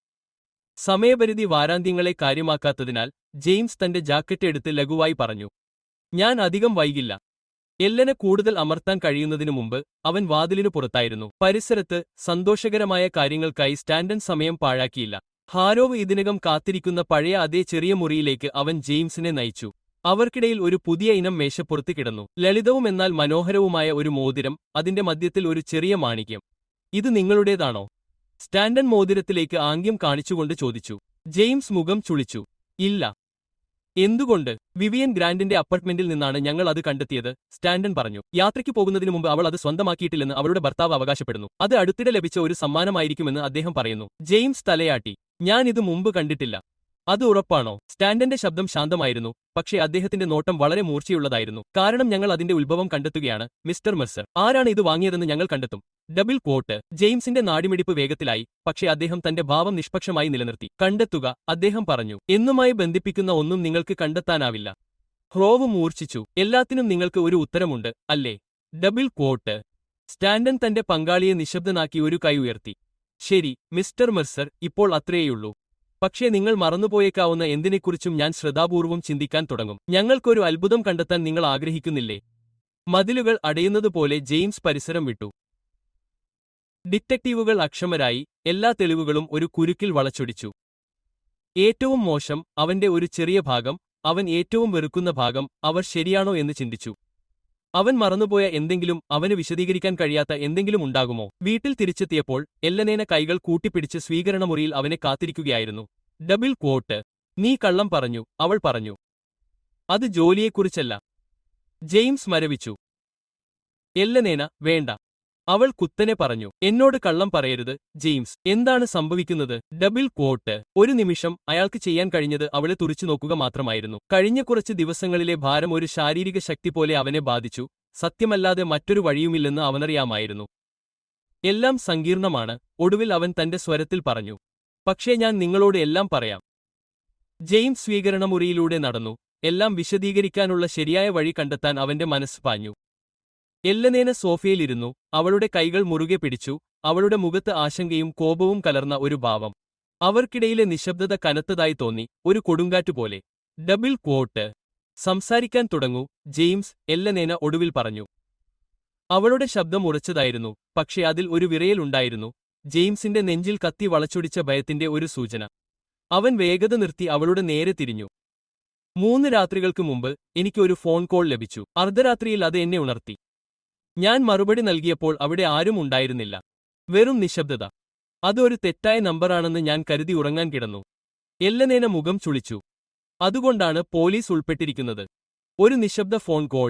സമയപരിധി വാരാന്ത്യങ്ങളെ കാര്യമാക്കാത്തതിനാൽ ജെയിംസ് തന്റെ ജാക്കറ്റ് എടുത്ത് ലഘുവായി പറഞ്ഞു ഞാൻ അധികം വൈകില്ല എല്ലനെ കൂടുതൽ അമർത്താൻ കഴിയുന്നതിനു മുമ്പ് അവൻ വാതിലിനു പുറത്തായിരുന്നു പരിസരത്ത് സന്തോഷകരമായ കാര്യങ്ങൾക്കായി സ്റ്റാൻഡൻ സമയം പാഴാക്കിയില്ല ഹാരോവ് ഇതിനകം കാത്തിരിക്കുന്ന പഴയ അതേ ചെറിയ മുറിയിലേക്ക് അവൻ ജെയിംസിനെ നയിച്ചു അവർക്കിടയിൽ ഒരു പുതിയ ഇനം മേശപ്പുറത്ത് കിടന്നു ലളിതവും എന്നാൽ മനോഹരവുമായ ഒരു മോതിരം അതിന്റെ മധ്യത്തിൽ ഒരു ചെറിയ മാണിക്യം ഇത് നിങ്ങളുടേതാണോ സ്റ്റാൻഡൻ മോതിരത്തിലേക്ക് ആംഗ്യം കാണിച്ചുകൊണ്ട് ചോദിച്ചു ജെയിംസ് മുഖം ചുളിച്ചു ഇല്ല എന്തുകൊണ്ട് വിവിയൻ ഗ്രാൻഡിന്റെ അപ്പാർട്ട്മെന്റിൽ നിന്നാണ് ഞങ്ങൾ അത് കണ്ടെത്തിയത് സ്റ്റാൻഡൻ പറഞ്ഞു യാത്രയ്ക്ക് പോകുന്നതിന് മുമ്പ് അവൾ അത് സ്വന്തമാക്കിയിട്ടില്ലെന്ന് അവളുടെ ഭർത്താവ് അവകാശപ്പെടുന്നു അത് അടുത്തിടെ ലഭിച്ച ഒരു സമ്മാനമായിരിക്കുമെന്ന് അദ്ദേഹം പറയുന്നു ജെയിംസ് തലയാട്ടി ഞാൻ ഇത് മുമ്പ് കണ്ടിട്ടില്ല അത് ഉറപ്പാണോ സ്റ്റാൻഡന്റെ ശബ്ദം ശാന്തമായിരുന്നു പക്ഷേ അദ്ദേഹത്തിന്റെ നോട്ടം വളരെ മൂർച്ചയുള്ളതായിരുന്നു കാരണം ഞങ്ങൾ അതിന്റെ ഉത്ഭവം കണ്ടെത്തുകയാണ് മിസ്റ്റർ മെർസർ ആരാണ് ഇത് വാങ്ങിയതെന്ന് ഞങ്ങൾ കണ്ടെത്തും ഡബിൾ ക്വോട്ട് ജെയിംസിന്റെ നാടിമിടിപ്പ് വേഗത്തിലായി പക്ഷേ അദ്ദേഹം തന്റെ ഭാവം നിഷ്പക്ഷമായി നിലനിർത്തി കണ്ടെത്തുക അദ്ദേഹം പറഞ്ഞു എന്നുമായി ബന്ധിപ്പിക്കുന്ന ഒന്നും നിങ്ങൾക്ക് കണ്ടെത്താനാവില്ല ഹ്രോവ് മൂർച്ഛിച്ചു എല്ലാത്തിനും നിങ്ങൾക്ക് ഒരു ഉത്തരമുണ്ട് അല്ലേ ഡബിൾ ക്വോട്ട് സ്റ്റാൻഡൻ തന്റെ പങ്കാളിയെ നിശബ്ദനാക്കി ഒരു കൈ ഉയർത്തി ശരി മിസ്റ്റർ മെർസർ ഇപ്പോൾ അത്രയേയുള്ളൂ പക്ഷേ നിങ്ങൾ മറന്നുപോയേക്കാവുന്ന എന്തിനെക്കുറിച്ചും ഞാൻ ശ്രദ്ധാപൂർവം ചിന്തിക്കാൻ തുടങ്ങും ഞങ്ങൾക്കൊരു അത്ഭുതം കണ്ടെത്താൻ നിങ്ങൾ ആഗ്രഹിക്കുന്നില്ലേ മതിലുകൾ അടയുന്നതുപോലെ ജെയിംസ് പരിസരം വിട്ടു ഡിറ്റക്റ്റീവുകൾ അക്ഷമരായി എല്ലാ തെളിവുകളും ഒരു കുരുക്കിൽ വളച്ചൊടിച്ചു ഏറ്റവും മോശം അവന്റെ ഒരു ചെറിയ ഭാഗം അവൻ ഏറ്റവും വെറുക്കുന്ന ഭാഗം അവർ ശരിയാണോ എന്ന് ചിന്തിച്ചു അവൻ മറന്നുപോയ എന്തെങ്കിലും അവന് വിശദീകരിക്കാൻ കഴിയാത്ത എന്തെങ്കിലും ഉണ്ടാകുമോ വീട്ടിൽ തിരിച്ചെത്തിയപ്പോൾ എല്ലനേന കൈകൾ കൂട്ടിപ്പിടിച്ച് സ്വീകരണമുറിയിൽ അവനെ കാത്തിരിക്കുകയായിരുന്നു ഡബിൾ ക്വോട്ട് നീ കള്ളം പറഞ്ഞു അവൾ പറഞ്ഞു അത് ജോലിയെക്കുറിച്ചല്ല ജെയിംസ് മരവിച്ചു എല്ലനേന വേണ്ട അവൾ കുത്തനെ പറഞ്ഞു എന്നോട് കള്ളം പറയരുത് ജെയിംസ് എന്താണ് സംഭവിക്കുന്നത് ഡബിൾ ക്വോട്ട് ഒരു നിമിഷം അയാൾക്ക് ചെയ്യാൻ കഴിഞ്ഞത് അവളെ തുറിച്ചു നോക്കുക മാത്രമായിരുന്നു കഴിഞ്ഞ കുറച്ച് ദിവസങ്ങളിലെ ഭാരം ഒരു ശാരീരിക ശക്തി പോലെ അവനെ ബാധിച്ചു സത്യമല്ലാതെ മറ്റൊരു വഴിയുമില്ലെന്ന് അവനറിയാമായിരുന്നു എല്ലാം സങ്കീർണമാണ് ഒടുവിൽ അവൻ തന്റെ സ്വരത്തിൽ പറഞ്ഞു പക്ഷേ ഞാൻ നിങ്ങളോട് എല്ലാം പറയാം ജെയിംസ് സ്വീകരണമുറിയിലൂടെ നടന്നു എല്ലാം വിശദീകരിക്കാനുള്ള ശരിയായ വഴി കണ്ടെത്താൻ അവന്റെ മനസ്സ് പാഞ്ഞു എല്ലനേന സോഫയിലിരുന്നു അവളുടെ കൈകൾ മുറുകെ പിടിച്ചു അവളുടെ മുഖത്ത് ആശങ്കയും കോപവും കലർന്ന ഒരു ഭാവം അവർക്കിടയിലെ നിശബ്ദത കനത്തതായി തോന്നി ഒരു കൊടുങ്കാറ്റുപോലെ ഡബിൾ ക്വോട്ട് സംസാരിക്കാൻ തുടങ്ങൂ ജെയിംസ് എല്ലനേന ഒടുവിൽ പറഞ്ഞു അവളുടെ ശബ്ദം ഉറച്ചതായിരുന്നു പക്ഷേ അതിൽ ഒരു വിറയലുണ്ടായിരുന്നു ജെയിംസിന്റെ നെഞ്ചിൽ കത്തി വളച്ചൊടിച്ച ഭയത്തിന്റെ ഒരു സൂചന അവൻ വേഗത നിർത്തി അവളുടെ നേരെ തിരിഞ്ഞു മൂന്ന് രാത്രികൾക്ക് മുമ്പ് എനിക്ക് ഒരു ഫോൺ കോൾ ലഭിച്ചു അർദ്ധരാത്രിയിൽ അത് എന്നെ ഉണർത്തി ഞാൻ മറുപടി നൽകിയപ്പോൾ അവിടെ ആരും ഉണ്ടായിരുന്നില്ല വെറും നിശബ്ദത അതൊരു തെറ്റായ നമ്പറാണെന്ന് ഞാൻ കരുതി ഉറങ്ങാൻ കിടന്നു എല്ലനേന മുഖം ചുളിച്ചു അതുകൊണ്ടാണ് പോലീസ് ഉൾപ്പെട്ടിരിക്കുന്നത് ഒരു നിശബ്ദ ഫോൺ കോൾ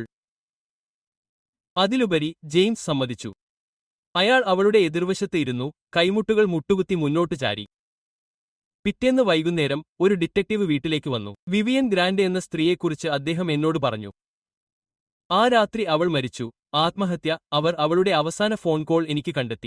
അതിലുപരി ജെയിംസ് സമ്മതിച്ചു അയാൾ അവളുടെ എതിർവശത്ത് ഇരുന്നു കൈമുട്ടുകൾ മുട്ടുകുത്തി മുന്നോട്ട് ചാരി പിറ്റേന്ന് വൈകുന്നേരം ഒരു ഡിറ്റക്റ്റീവ് വീട്ടിലേക്ക് വന്നു വിവിയൻ ഗ്രാൻഡ് എന്ന സ്ത്രീയെക്കുറിച്ച് അദ്ദേഹം എന്നോട് പറഞ്ഞു ആ രാത്രി അവൾ മരിച്ചു ആത്മഹത്യ അവർ അവളുടെ അവസാന ഫോൺ കോൾ എനിക്ക് കണ്ടെത്തി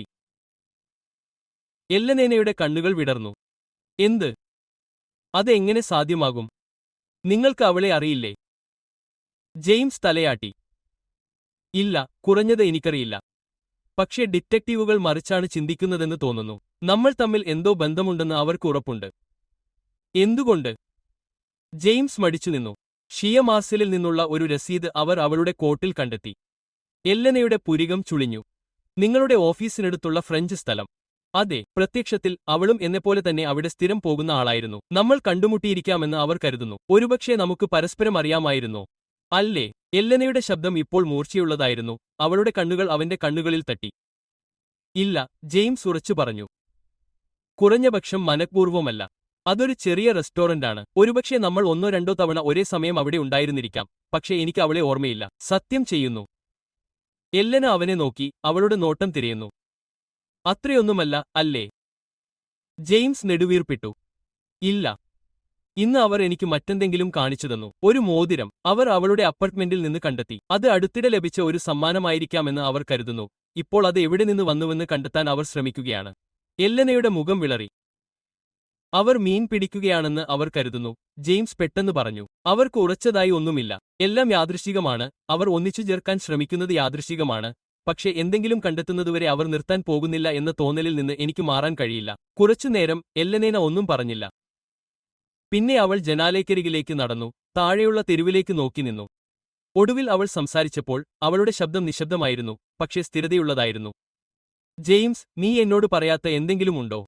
എല്ലനേനയുടെ കണ്ണുകൾ വിടർന്നു എന്ത് അതെങ്ങനെ സാധ്യമാകും നിങ്ങൾക്ക് അവളെ അറിയില്ലേ ജെയിംസ് തലയാട്ടി ഇല്ല കുറഞ്ഞത് എനിക്കറിയില്ല പക്ഷേ ഡിറ്റക്റ്റീവുകൾ മറിച്ചാണ് ചിന്തിക്കുന്നതെന്ന് തോന്നുന്നു നമ്മൾ തമ്മിൽ എന്തോ ബന്ധമുണ്ടെന്ന് അവർക്ക് ഉറപ്പുണ്ട് എന്തുകൊണ്ട് ജെയിംസ് മടിച്ചു നിന്നു ഷിയ മാർസലിൽ നിന്നുള്ള ഒരു രസീത് അവർ അവളുടെ കോട്ടിൽ കണ്ടെത്തി എല്ലനയുടെ പുരികം ചുളിഞ്ഞു നിങ്ങളുടെ ഓഫീസിനടുത്തുള്ള ഫ്രഞ്ച് സ്ഥലം അതെ പ്രത്യക്ഷത്തിൽ അവളും എന്നെപ്പോലെ തന്നെ അവിടെ സ്ഥിരം പോകുന്ന ആളായിരുന്നു നമ്മൾ കണ്ടുമുട്ടിയിരിക്കാമെന്ന് അവർ കരുതുന്നു ഒരുപക്ഷെ നമുക്ക് പരസ്പരം അറിയാമായിരുന്നോ അല്ലേ എല്ലനയുടെ ശബ്ദം ഇപ്പോൾ മൂർച്ചയുള്ളതായിരുന്നു അവളുടെ കണ്ണുകൾ അവന്റെ കണ്ണുകളിൽ തട്ടി ഇല്ല ജെയിംസ് ഉറച്ചു പറഞ്ഞു കുറഞ്ഞപക്ഷം മനഃപൂർവ്വമല്ല അതൊരു ചെറിയ റെസ്റ്റോറന്റാണ് ഒരുപക്ഷെ നമ്മൾ ഒന്നോ രണ്ടോ തവണ ഒരേ സമയം അവിടെ ഉണ്ടായിരുന്നിരിക്കാം പക്ഷേ എനിക്ക് അവളെ ഓർമ്മയില്ല സത്യം ചെയ്യുന്നു എല്ലന അവനെ നോക്കി അവളുടെ നോട്ടം തിരയുന്നു അത്രയൊന്നുമല്ല അല്ലേ ജെയിംസ് നെടുവീർപ്പിട്ടു ഇല്ല ഇന്ന് അവർ എനിക്ക് മറ്റെന്തെങ്കിലും കാണിച്ചു തന്നു ഒരു മോതിരം അവർ അവളുടെ അപ്പാർട്ട്മെന്റിൽ നിന്ന് കണ്ടെത്തി അത് അടുത്തിടെ ലഭിച്ച ഒരു സമ്മാനമായിരിക്കാമെന്ന് അവർ കരുതുന്നു ഇപ്പോൾ അത് എവിടെ നിന്ന് വന്നുവെന്ന് കണ്ടെത്താൻ അവർ ശ്രമിക്കുകയാണ് എല്ലനയുടെ മുഖം വിളറി അവർ മീൻ പിടിക്കുകയാണെന്ന് അവർ കരുതുന്നു ജെയിംസ് പെട്ടെന്ന് പറഞ്ഞു അവർക്ക് ഉറച്ചതായി ഒന്നുമില്ല എല്ലാം യാദൃശികമാണ് അവർ ഒന്നിച്ചു ചേർക്കാൻ ശ്രമിക്കുന്നത് യാദൃശികമാണ് പക്ഷെ എന്തെങ്കിലും കണ്ടെത്തുന്നതുവരെ അവർ നിർത്താൻ പോകുന്നില്ല എന്ന തോന്നലിൽ നിന്ന് എനിക്ക് മാറാൻ കഴിയില്ല കുറച്ചുനേരം എല്ലനേന ഒന്നും പറഞ്ഞില്ല പിന്നെ അവൾ ജനാലയ്ക്കരികിലേക്ക് നടന്നു താഴെയുള്ള തെരുവിലേക്ക് നോക്കി നിന്നു ഒടുവിൽ അവൾ സംസാരിച്ചപ്പോൾ അവളുടെ ശബ്ദം നിശബ്ദമായിരുന്നു പക്ഷേ സ്ഥിരതയുള്ളതായിരുന്നു ജെയിംസ് നീ എന്നോട് പറയാത്ത എന്തെങ്കിലും ഉണ്ടോ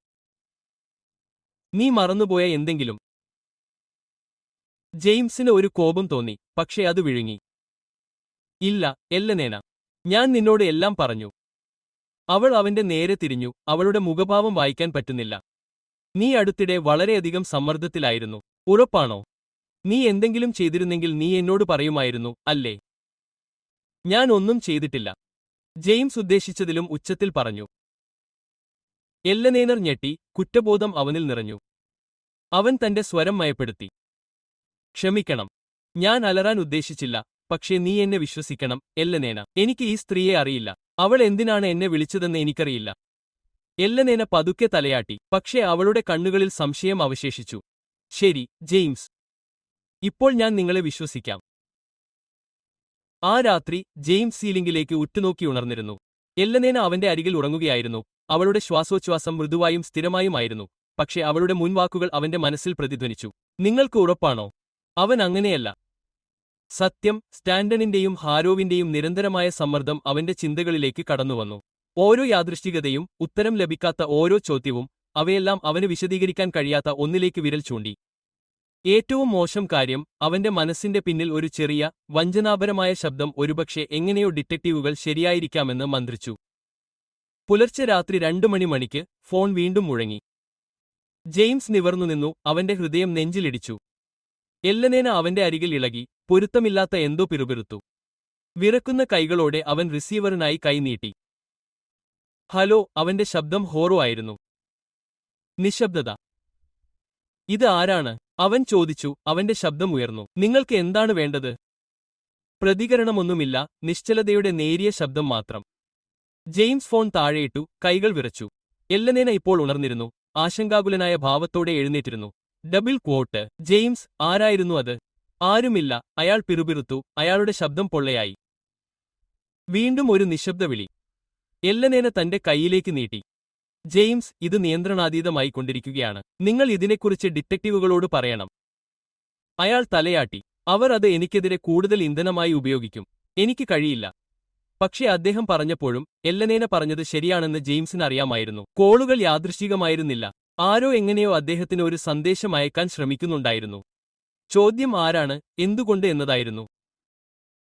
നീ മറന്നുപോയ എന്തെങ്കിലും ജെയിംസിന് ഒരു കോപം തോന്നി പക്ഷേ അത് വിഴുങ്ങി ഇല്ല എല്ലനേന ഞാൻ നിന്നോട് എല്ലാം പറഞ്ഞു അവൾ അവന്റെ നേരെ തിരിഞ്ഞു അവളുടെ മുഖഭാവം വായിക്കാൻ പറ്റുന്നില്ല നീ അടുത്തിടെ വളരെയധികം സമ്മർദ്ദത്തിലായിരുന്നു ഉറപ്പാണോ നീ എന്തെങ്കിലും ചെയ്തിരുന്നെങ്കിൽ നീ എന്നോട് പറയുമായിരുന്നു അല്ലേ ഞാൻ ഒന്നും ചെയ്തിട്ടില്ല ജെയിംസ് ഉദ്ദേശിച്ചതിലും ഉച്ചത്തിൽ പറഞ്ഞു എല്ലനേനർ ഞെട്ടി കുറ്റബോധം അവനിൽ നിറഞ്ഞു അവൻ തന്റെ സ്വരം മയപ്പെടുത്തി ക്ഷമിക്കണം ഞാൻ അലറാൻ ഉദ്ദേശിച്ചില്ല പക്ഷേ നീ എന്നെ വിശ്വസിക്കണം എല്ലനേന എനിക്ക് ഈ സ്ത്രീയെ അറിയില്ല അവൾ എന്തിനാണ് എന്നെ വിളിച്ചതെന്ന് എനിക്കറിയില്ല എല്ലനേന പതുക്കെ തലയാട്ടി പക്ഷേ അവളുടെ കണ്ണുകളിൽ സംശയം അവശേഷിച്ചു ശരി ജെയിംസ് ഇപ്പോൾ ഞാൻ നിങ്ങളെ വിശ്വസിക്കാം ആ രാത്രി ജെയിംസ് സീലിംഗിലേക്ക് ഉറ്റുനോക്കി ഉണർന്നിരുന്നു എല്ലനേന അവന്റെ അരികിൽ ഉറങ്ങുകയായിരുന്നു അവളുടെ ശ്വാസോച്ഛ്വാസം മൃദുവായും സ്ഥിരമായുമായിരുന്നു പക്ഷേ അവളുടെ മുൻവാക്കുകൾ അവന്റെ മനസ്സിൽ പ്രതിധ്വനിച്ചു നിങ്ങൾക്ക് ഉറപ്പാണോ അവൻ അങ്ങനെയല്ല സത്യം സ്റ്റാൻഡണിന്റെയും ഹാരോവിന്റെയും നിരന്തരമായ സമ്മർദ്ദം അവന്റെ ചിന്തകളിലേക്ക് കടന്നുവന്നു ഓരോ യാദൃശ്ചികതയും ഉത്തരം ലഭിക്കാത്ത ഓരോ ചോദ്യവും അവയെല്ലാം അവന് വിശദീകരിക്കാൻ കഴിയാത്ത ഒന്നിലേക്ക് വിരൽ ചൂണ്ടി ഏറ്റവും മോശം കാര്യം അവന്റെ മനസ്സിന്റെ പിന്നിൽ ഒരു ചെറിയ വഞ്ചനാപരമായ ശബ്ദം ഒരുപക്ഷെ എങ്ങനെയോ ഡിറ്റക്റ്റീവുകൾ ശരിയായിരിക്കാമെന്ന് മന്ത്രിച്ചു പുലർച്ചെ രാത്രി രണ്ടു മണി മണിക്ക് ഫോൺ വീണ്ടും മുഴങ്ങി ജെയിംസ് നിവർന്നു നിന്നു അവന്റെ ഹൃദയം നെഞ്ചിലിടിച്ചു എല്ലനേന അവന്റെ അരികിൽ ഇളകി പൊരുത്തമില്ലാത്ത എന്തോ പിറുപിറുത്തു വിറക്കുന്ന കൈകളോടെ അവൻ റിസീവറിനായി കൈനീട്ടി ഹലോ അവന്റെ ശബ്ദം ഹോറോ ആയിരുന്നു നിശബ്ദത ഇത് ആരാണ് അവൻ ചോദിച്ചു അവന്റെ ശബ്ദം ഉയർന്നു നിങ്ങൾക്ക് എന്താണ് വേണ്ടത് പ്രതികരണമൊന്നുമില്ല നിശ്ചലതയുടെ നേരിയ ശബ്ദം മാത്രം ജെയിംസ് ഫോൺ താഴെയിട്ടു കൈകൾ വിറച്ചു എല്ലനേന ഇപ്പോൾ ഉണർന്നിരുന്നു ആശങ്കാകുലനായ ഭാവത്തോടെ എഴുന്നേറ്റിരുന്നു ഡബിൾ ക്വോട്ട് ജെയിംസ് ആരായിരുന്നു അത് ആരുമില്ല അയാൾ പിറുപിറുത്തു അയാളുടെ ശബ്ദം പൊള്ളയായി വീണ്ടും ഒരു നിശബ്ദ വിളി എല്ലനേന തന്റെ കൈയിലേക്ക് നീട്ടി ജെയിംസ് ഇത് നിയന്ത്രണാതീതമായി കൊണ്ടിരിക്കുകയാണ് നിങ്ങൾ ഇതിനെക്കുറിച്ച് ഡിറ്റക്റ്റീവുകളോട് പറയണം അയാൾ തലയാട്ടി അവർ അത് എനിക്കെതിരെ കൂടുതൽ ഇന്ധനമായി ഉപയോഗിക്കും എനിക്ക് കഴിയില്ല പക്ഷേ അദ്ദേഹം പറഞ്ഞപ്പോഴും എല്ലനേന പറഞ്ഞത് ശരിയാണെന്ന് ജെയിംസിന് അറിയാമായിരുന്നു കോളുകൾ യാദൃശ്ചികമായിരുന്നില്ല ആരോ എങ്ങനെയോ അദ്ദേഹത്തിന് ഒരു സന്ദേശം അയക്കാൻ ശ്രമിക്കുന്നുണ്ടായിരുന്നു ചോദ്യം ആരാണ് എന്തുകൊണ്ട് എന്നതായിരുന്നു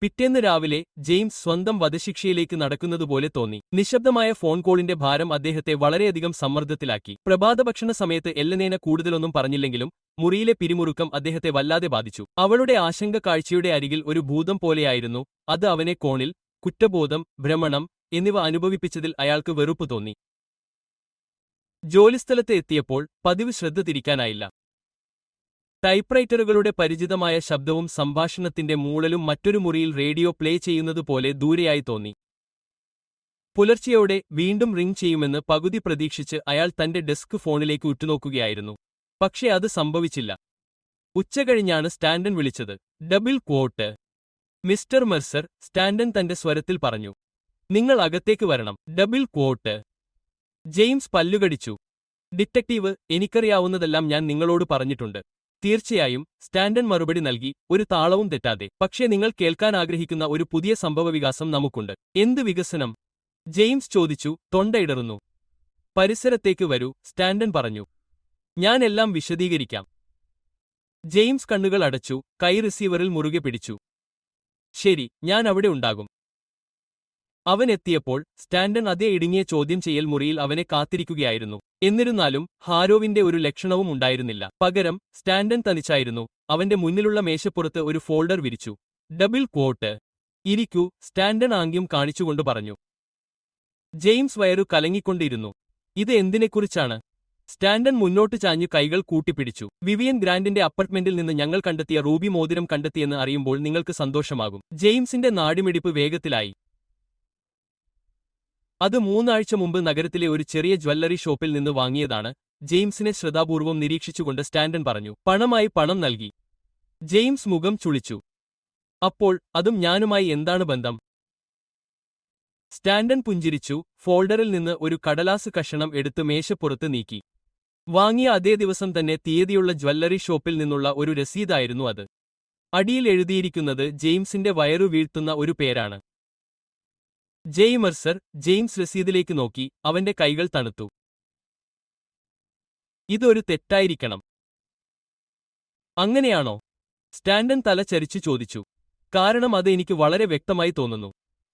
പിറ്റേന്ന് രാവിലെ ജെയിംസ് സ്വന്തം വധശിക്ഷയിലേക്ക് നടക്കുന്നതുപോലെ തോന്നി നിശബ്ദമായ ഫോൺ കോളിന്റെ ഭാരം അദ്ദേഹത്തെ വളരെയധികം സമ്മർദ്ദത്തിലാക്കി പ്രഭാതഭക്ഷണ സമയത്ത് എല്ലനേന കൂടുതലൊന്നും പറഞ്ഞില്ലെങ്കിലും മുറിയിലെ പിരിമുറുക്കം അദ്ദേഹത്തെ വല്ലാതെ ബാധിച്ചു അവളുടെ ആശങ്ക കാഴ്ചയുടെ അരികിൽ ഒരു ഭൂതം പോലെയായിരുന്നു അത് അവനെ കോണിൽ കുറ്റബോധം ഭ്രമണം എന്നിവ അനുഭവിപ്പിച്ചതിൽ അയാൾക്ക് വെറുപ്പ് തോന്നി ജോലിസ്ഥലത്ത് എത്തിയപ്പോൾ പതിവ് ശ്രദ്ധ തിരിക്കാനായില്ല ടൈപ്പ്റൈറ്ററുകളുടെ പരിചിതമായ ശബ്ദവും സംഭാഷണത്തിന്റെ മൂളലും മറ്റൊരു മുറിയിൽ റേഡിയോ പ്ലേ ചെയ്യുന്നതുപോലെ ദൂരെയായി തോന്നി പുലർച്ചെയോടെ വീണ്ടും റിംഗ് ചെയ്യുമെന്ന് പകുതി പ്രതീക്ഷിച്ച് അയാൾ തന്റെ ഡെസ്ക് ഫോണിലേക്ക് ഉറ്റുനോക്കുകയായിരുന്നു പക്ഷേ അത് സംഭവിച്ചില്ല ഉച്ചകഴിഞ്ഞാണ് സ്റ്റാൻഡൻ വിളിച്ചത് double quote mister Mercer Standen തന്റെ സ്വരത്തിൽ പറഞ്ഞു നിങ്ങൾ അകത്തേക്ക് വരണം ഡബിൾ ക്വോട്ട് ജെയിംസ് പല്ലുകടിച്ചു ഡിറ്റക്റ്റീവ് എനിക്കറിയാവുന്നതെല്ലാം ഞാൻ നിങ്ങളോട് പറഞ്ഞിട്ടുണ്ട് തീർച്ചയായും സ്റ്റാൻഡൻ മറുപടി നൽകി ഒരു താളവും തെറ്റാതെ പക്ഷേ നിങ്ങൾ കേൾക്കാൻ ആഗ്രഹിക്കുന്ന ഒരു പുതിയ സംഭവവികാസം നമുക്കുണ്ട് എന്ത് വികസനം ജെയിംസ് ചോദിച്ചു തൊണ്ടയിടറുന്നു പരിസരത്തേക്ക് വരൂ സ്റ്റാൻഡൻ പറഞ്ഞു ഞാൻ എല്ലാം വിശദീകരിക്കാം ജെയിംസ് കണ്ണുകൾ അടച്ചു കൈ റിസീവറിൽ മുറുകെ പിടിച്ചു ശരി ഞാൻ അവിടെ ഉണ്ടാകും അവൻ എത്തിയപ്പോൾ സ്റ്റാൻഡൻ അതേ ഇടുങ്ങിയ ചോദ്യം ചെയ്യൽ മുറിയിൽ അവനെ കാത്തിരിക്കുകയായിരുന്നു എന്നിരുന്നാലും ഹാരോവിന്റെ ഒരു ലക്ഷണവും ഉണ്ടായിരുന്നില്ല പകരം സ്റ്റാൻഡൻ തനിച്ചായിരുന്നു അവന്റെ മുന്നിലുള്ള മേശപ്പുറത്ത് ഒരു ഫോൾഡർ വിരിച്ചു ഡബിൾ ക്വോട്ട് ഇരിക്കൂ സ്റ്റാൻഡൻ ആംഗ്യം കാണിച്ചുകൊണ്ട് പറഞ്ഞു ജെയിംസ് വയറു കലങ്ങിക്കൊണ്ടിരുന്നു ഇത് എന്തിനെക്കുറിച്ചാണ് സ്റ്റാൻഡൻ മുന്നോട്ട് ചാഞ്ഞു കൈകൾ കൂട്ടിപ്പിടിച്ചു വിവിയൻ ഗ്രാൻഡിന്റെ അപ്പാർട്ട്മെന്റിൽ നിന്ന് ഞങ്ങൾ കണ്ടെത്തിയ റൂബി മോതിരം കണ്ടെത്തിയെന്ന് അറിയുമ്പോൾ നിങ്ങൾക്ക് സന്തോഷമാകും ജെയിംസിന്റെ നാടിമിടിപ്പ് വേഗത്തിലായി അത് മൂന്നാഴ്ച മുമ്പ് നഗരത്തിലെ ഒരു ചെറിയ ജ്വല്ലറി ഷോപ്പിൽ നിന്ന് വാങ്ങിയതാണ് ജെയിംസിനെ ശ്രദ്ധാപൂർവം നിരീക്ഷിച്ചുകൊണ്ട് സ്റ്റാൻഡൻ പറഞ്ഞു പണമായി പണം നൽകി ജെയിംസ് മുഖം ചുളിച്ചു അപ്പോൾ അതും ഞാനുമായി എന്താണ് ബന്ധം സ്റ്റാൻഡൻ പുഞ്ചിരിച്ചു ഫോൾഡറിൽ നിന്ന് ഒരു കടലാസ് കഷണം എടുത്ത് മേശപ്പുറത്ത് നീക്കി വാങ്ങിയ അതേ ദിവസം തന്നെ തീയതിയുള്ള ജ്വല്ലറി ഷോപ്പിൽ നിന്നുള്ള ഒരു രസീതായിരുന്നു അത് അടിയിൽ എഴുതിയിരിക്കുന്നത് ജെയിംസിന്റെ വയറു വീഴ്ത്തുന്ന ഒരു പേരാണ് ജെയ്മർസർ ജെയിംസ് രസീതിലേക്ക് നോക്കി അവന്റെ കൈകൾ തണുത്തു ഇതൊരു തെറ്റായിരിക്കണം അങ്ങനെയാണോ സ്റ്റാൻഡൻ തല ചരിച്ചു ചോദിച്ചു കാരണം അത് എനിക്ക് വളരെ വ്യക്തമായി തോന്നുന്നു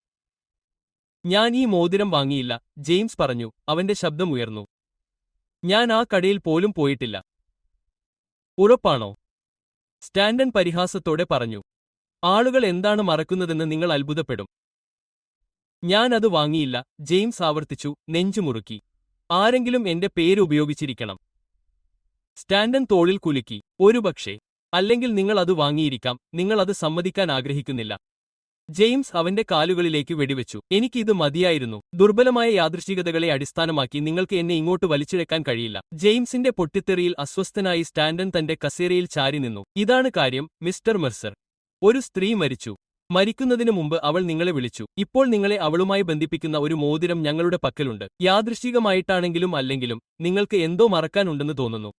ഞാൻ ഈ മോതിരം വാങ്ങിയില്ല ജെയിംസ് പറഞ്ഞു അവന്റെ ശബ്ദം ഉയർന്നു ഞാൻ ആ കടയിൽ പോലും പോയിട്ടില്ല ഉറപ്പാണോ സ്റ്റാൻഡൻ പരിഹാസത്തോടെ പറഞ്ഞു ആളുകൾ എന്താണ് മറക്കുന്നതെന്ന് നിങ്ങൾ അത്ഭുതപ്പെടും ഞാൻ അത് വാങ്ങിയില്ല ജെയിംസ് ആവർത്തിച്ചു നെഞ്ചുമുറുക്കി ആരെങ്കിലും എന്റെ പേര് ഉപയോഗിച്ചിരിക്കണം സ്റ്റാൻഡൻ തോളിൽ കുലുക്കി ഒരുപക്ഷേ അല്ലെങ്കിൽ നിങ്ങൾ അത് വാങ്ങിയിരിക്കാം നിങ്ങൾ അത് സമ്മതിക്കാൻ ആഗ്രഹിക്കുന്നില്ല ജെയിംസ് അവന്റെ കാലുകളിലേക്ക് വെടിവെച്ചു എനിക്കിത് മതിയായിരുന്നു ദുർബലമായ യാദൃശ്ചികതകളെ അടിസ്ഥാനമാക്കി നിങ്ങൾക്ക് എന്നെ ഇങ്ങോട്ട് വലിച്ചിഴക്കാൻ കഴിയില്ല ജെയിംസിന്റെ പൊട്ടിത്തെറിയിൽ അസ്വസ്ഥനായി സ്റ്റാൻഡൻ തന്റെ കസേരയിൽ ചാരി നിന്നു ഇതാണ് കാര്യം മിസ്റ്റർ മെർസർ ഒരു സ്ത്രീ മരിച്ചു മരിക്കുന്നതിനു മുമ്പ് അവൾ നിങ്ങളെ വിളിച്ചു ഇപ്പോൾ നിങ്ങളെ അവളുമായി ബന്ധിപ്പിക്കുന്ന ഒരു മോതിരം ഞങ്ങളുടെ പക്കലുണ്ട് യാദൃശ്ചികമായിട്ടാണെങ്കിലും അല്ലെങ്കിലും നിങ്ങൾക്ക് എന്തോ മറക്കാനുണ്ടെന്ന് തോന്നുന്നു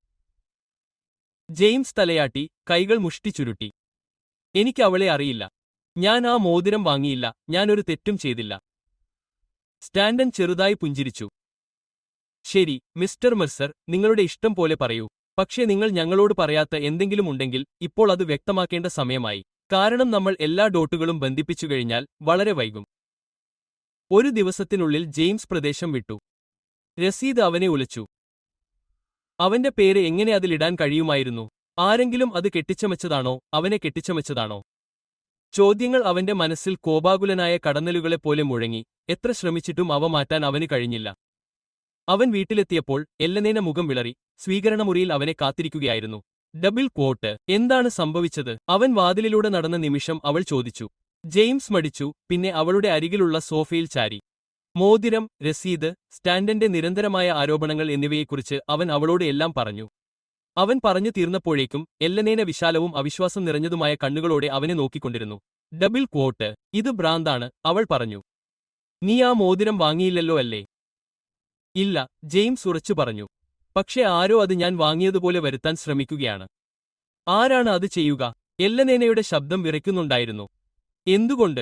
ജെയിംസ് തലയാട്ടി കൈകൾ മുഷ്ടി ചുരുട്ടി എനിക്ക് അവളെ അറിയില്ല ഞാൻ ആ മോതിരം വാങ്ങിയില്ല ഞാനൊരു തെറ്റും ചെയ്തില്ല സ്റ്റാൻഡൻ ചെറുതായി പുഞ്ചിരിച്ചു ശരി മിസ്റ്റർ മെർസർ നിങ്ങളുടെ ഇഷ്ടം പോലെ പറയൂ പക്ഷേ നിങ്ങൾ ഞങ്ങളോട് പറയാത്ത എന്തെങ്കിലും ഉണ്ടെങ്കിൽ ഇപ്പോൾ അത് വ്യക്തമാക്കേണ്ട സമയമായി കാരണം നമ്മൾ എല്ലാ ഡോട്ടുകളും ബന്ധിപ്പിച്ചു കഴിഞ്ഞാൽ വളരെ വൈകും ഒരു ദിവസത്തിനുള്ളിൽ ജെയിംസ് പ്രദേശം വിട്ടു രസീദ് അവനെ ഉലച്ചു അവന്റെ പേര് എങ്ങനെ അതിലിടാൻ കഴിയുമായിരുന്നു ആരെങ്കിലും അത് കെട്ടിച്ചമച്ചതാണോ അവനെ കെട്ടിച്ചമച്ചതാണോ ചോദ്യങ്ങൾ അവന്റെ മനസ്സിൽ കോപാകുലനായ കടന്നലുകളെപ്പോലെ മുഴങ്ങി എത്ര ശ്രമിച്ചിട്ടും അവ മാറ്റാൻ അവന് കഴിഞ്ഞില്ല അവൻ വീട്ടിലെത്തിയപ്പോൾ എല്ലനേന മുഖം വിളറി സ്വീകരണമുറിയിൽ അവനെ കാത്തിരിക്കുകയായിരുന്നു ഡബിൾ ക്വോട്ട് എന്താണ് സംഭവിച്ചത് അവൻ വാതിലിലൂടെ നടന്ന നിമിഷം അവൾ ചോദിച്ചു ജെയിംസ് മടിച്ചു പിന്നെ അവളുടെ അരികിലുള്ള സോഫയിൽ ചാരി മോതിരം രസീത് സ്റ്റാൻഡന്റെ നിരന്തരമായ ആരോപണങ്ങൾ എന്നിവയെക്കുറിച്ച് അവൻ അവളോട് എല്ലാം പറഞ്ഞു അവൻ പറഞ്ഞു തീർന്നപ്പോഴേക്കും എല്ലനേന വിശാലവും അവിശ്വാസം നിറഞ്ഞതുമായ കണ്ണുകളോടെ അവനെ നോക്കിക്കൊണ്ടിരുന്നു ഡബിൾ ക്വോട്ട് ഇത് ഭ്രാന്താണ് അവൾ പറഞ്ഞു നീ ആ മോതിരം വാങ്ങിയില്ലല്ലോ അല്ലേ ഇല്ല ജെയിംസ് ഉറച്ചു പറഞ്ഞു പക്ഷെ ആരോ അത് ഞാൻ വാങ്ങിയതുപോലെ വരുത്താൻ ശ്രമിക്കുകയാണ് ആരാണ് അത് ചെയ്യുക എല്ലനേനയുടെ ശബ്ദം വിറയ്ക്കുന്നുണ്ടായിരുന്നു എന്തുകൊണ്ട്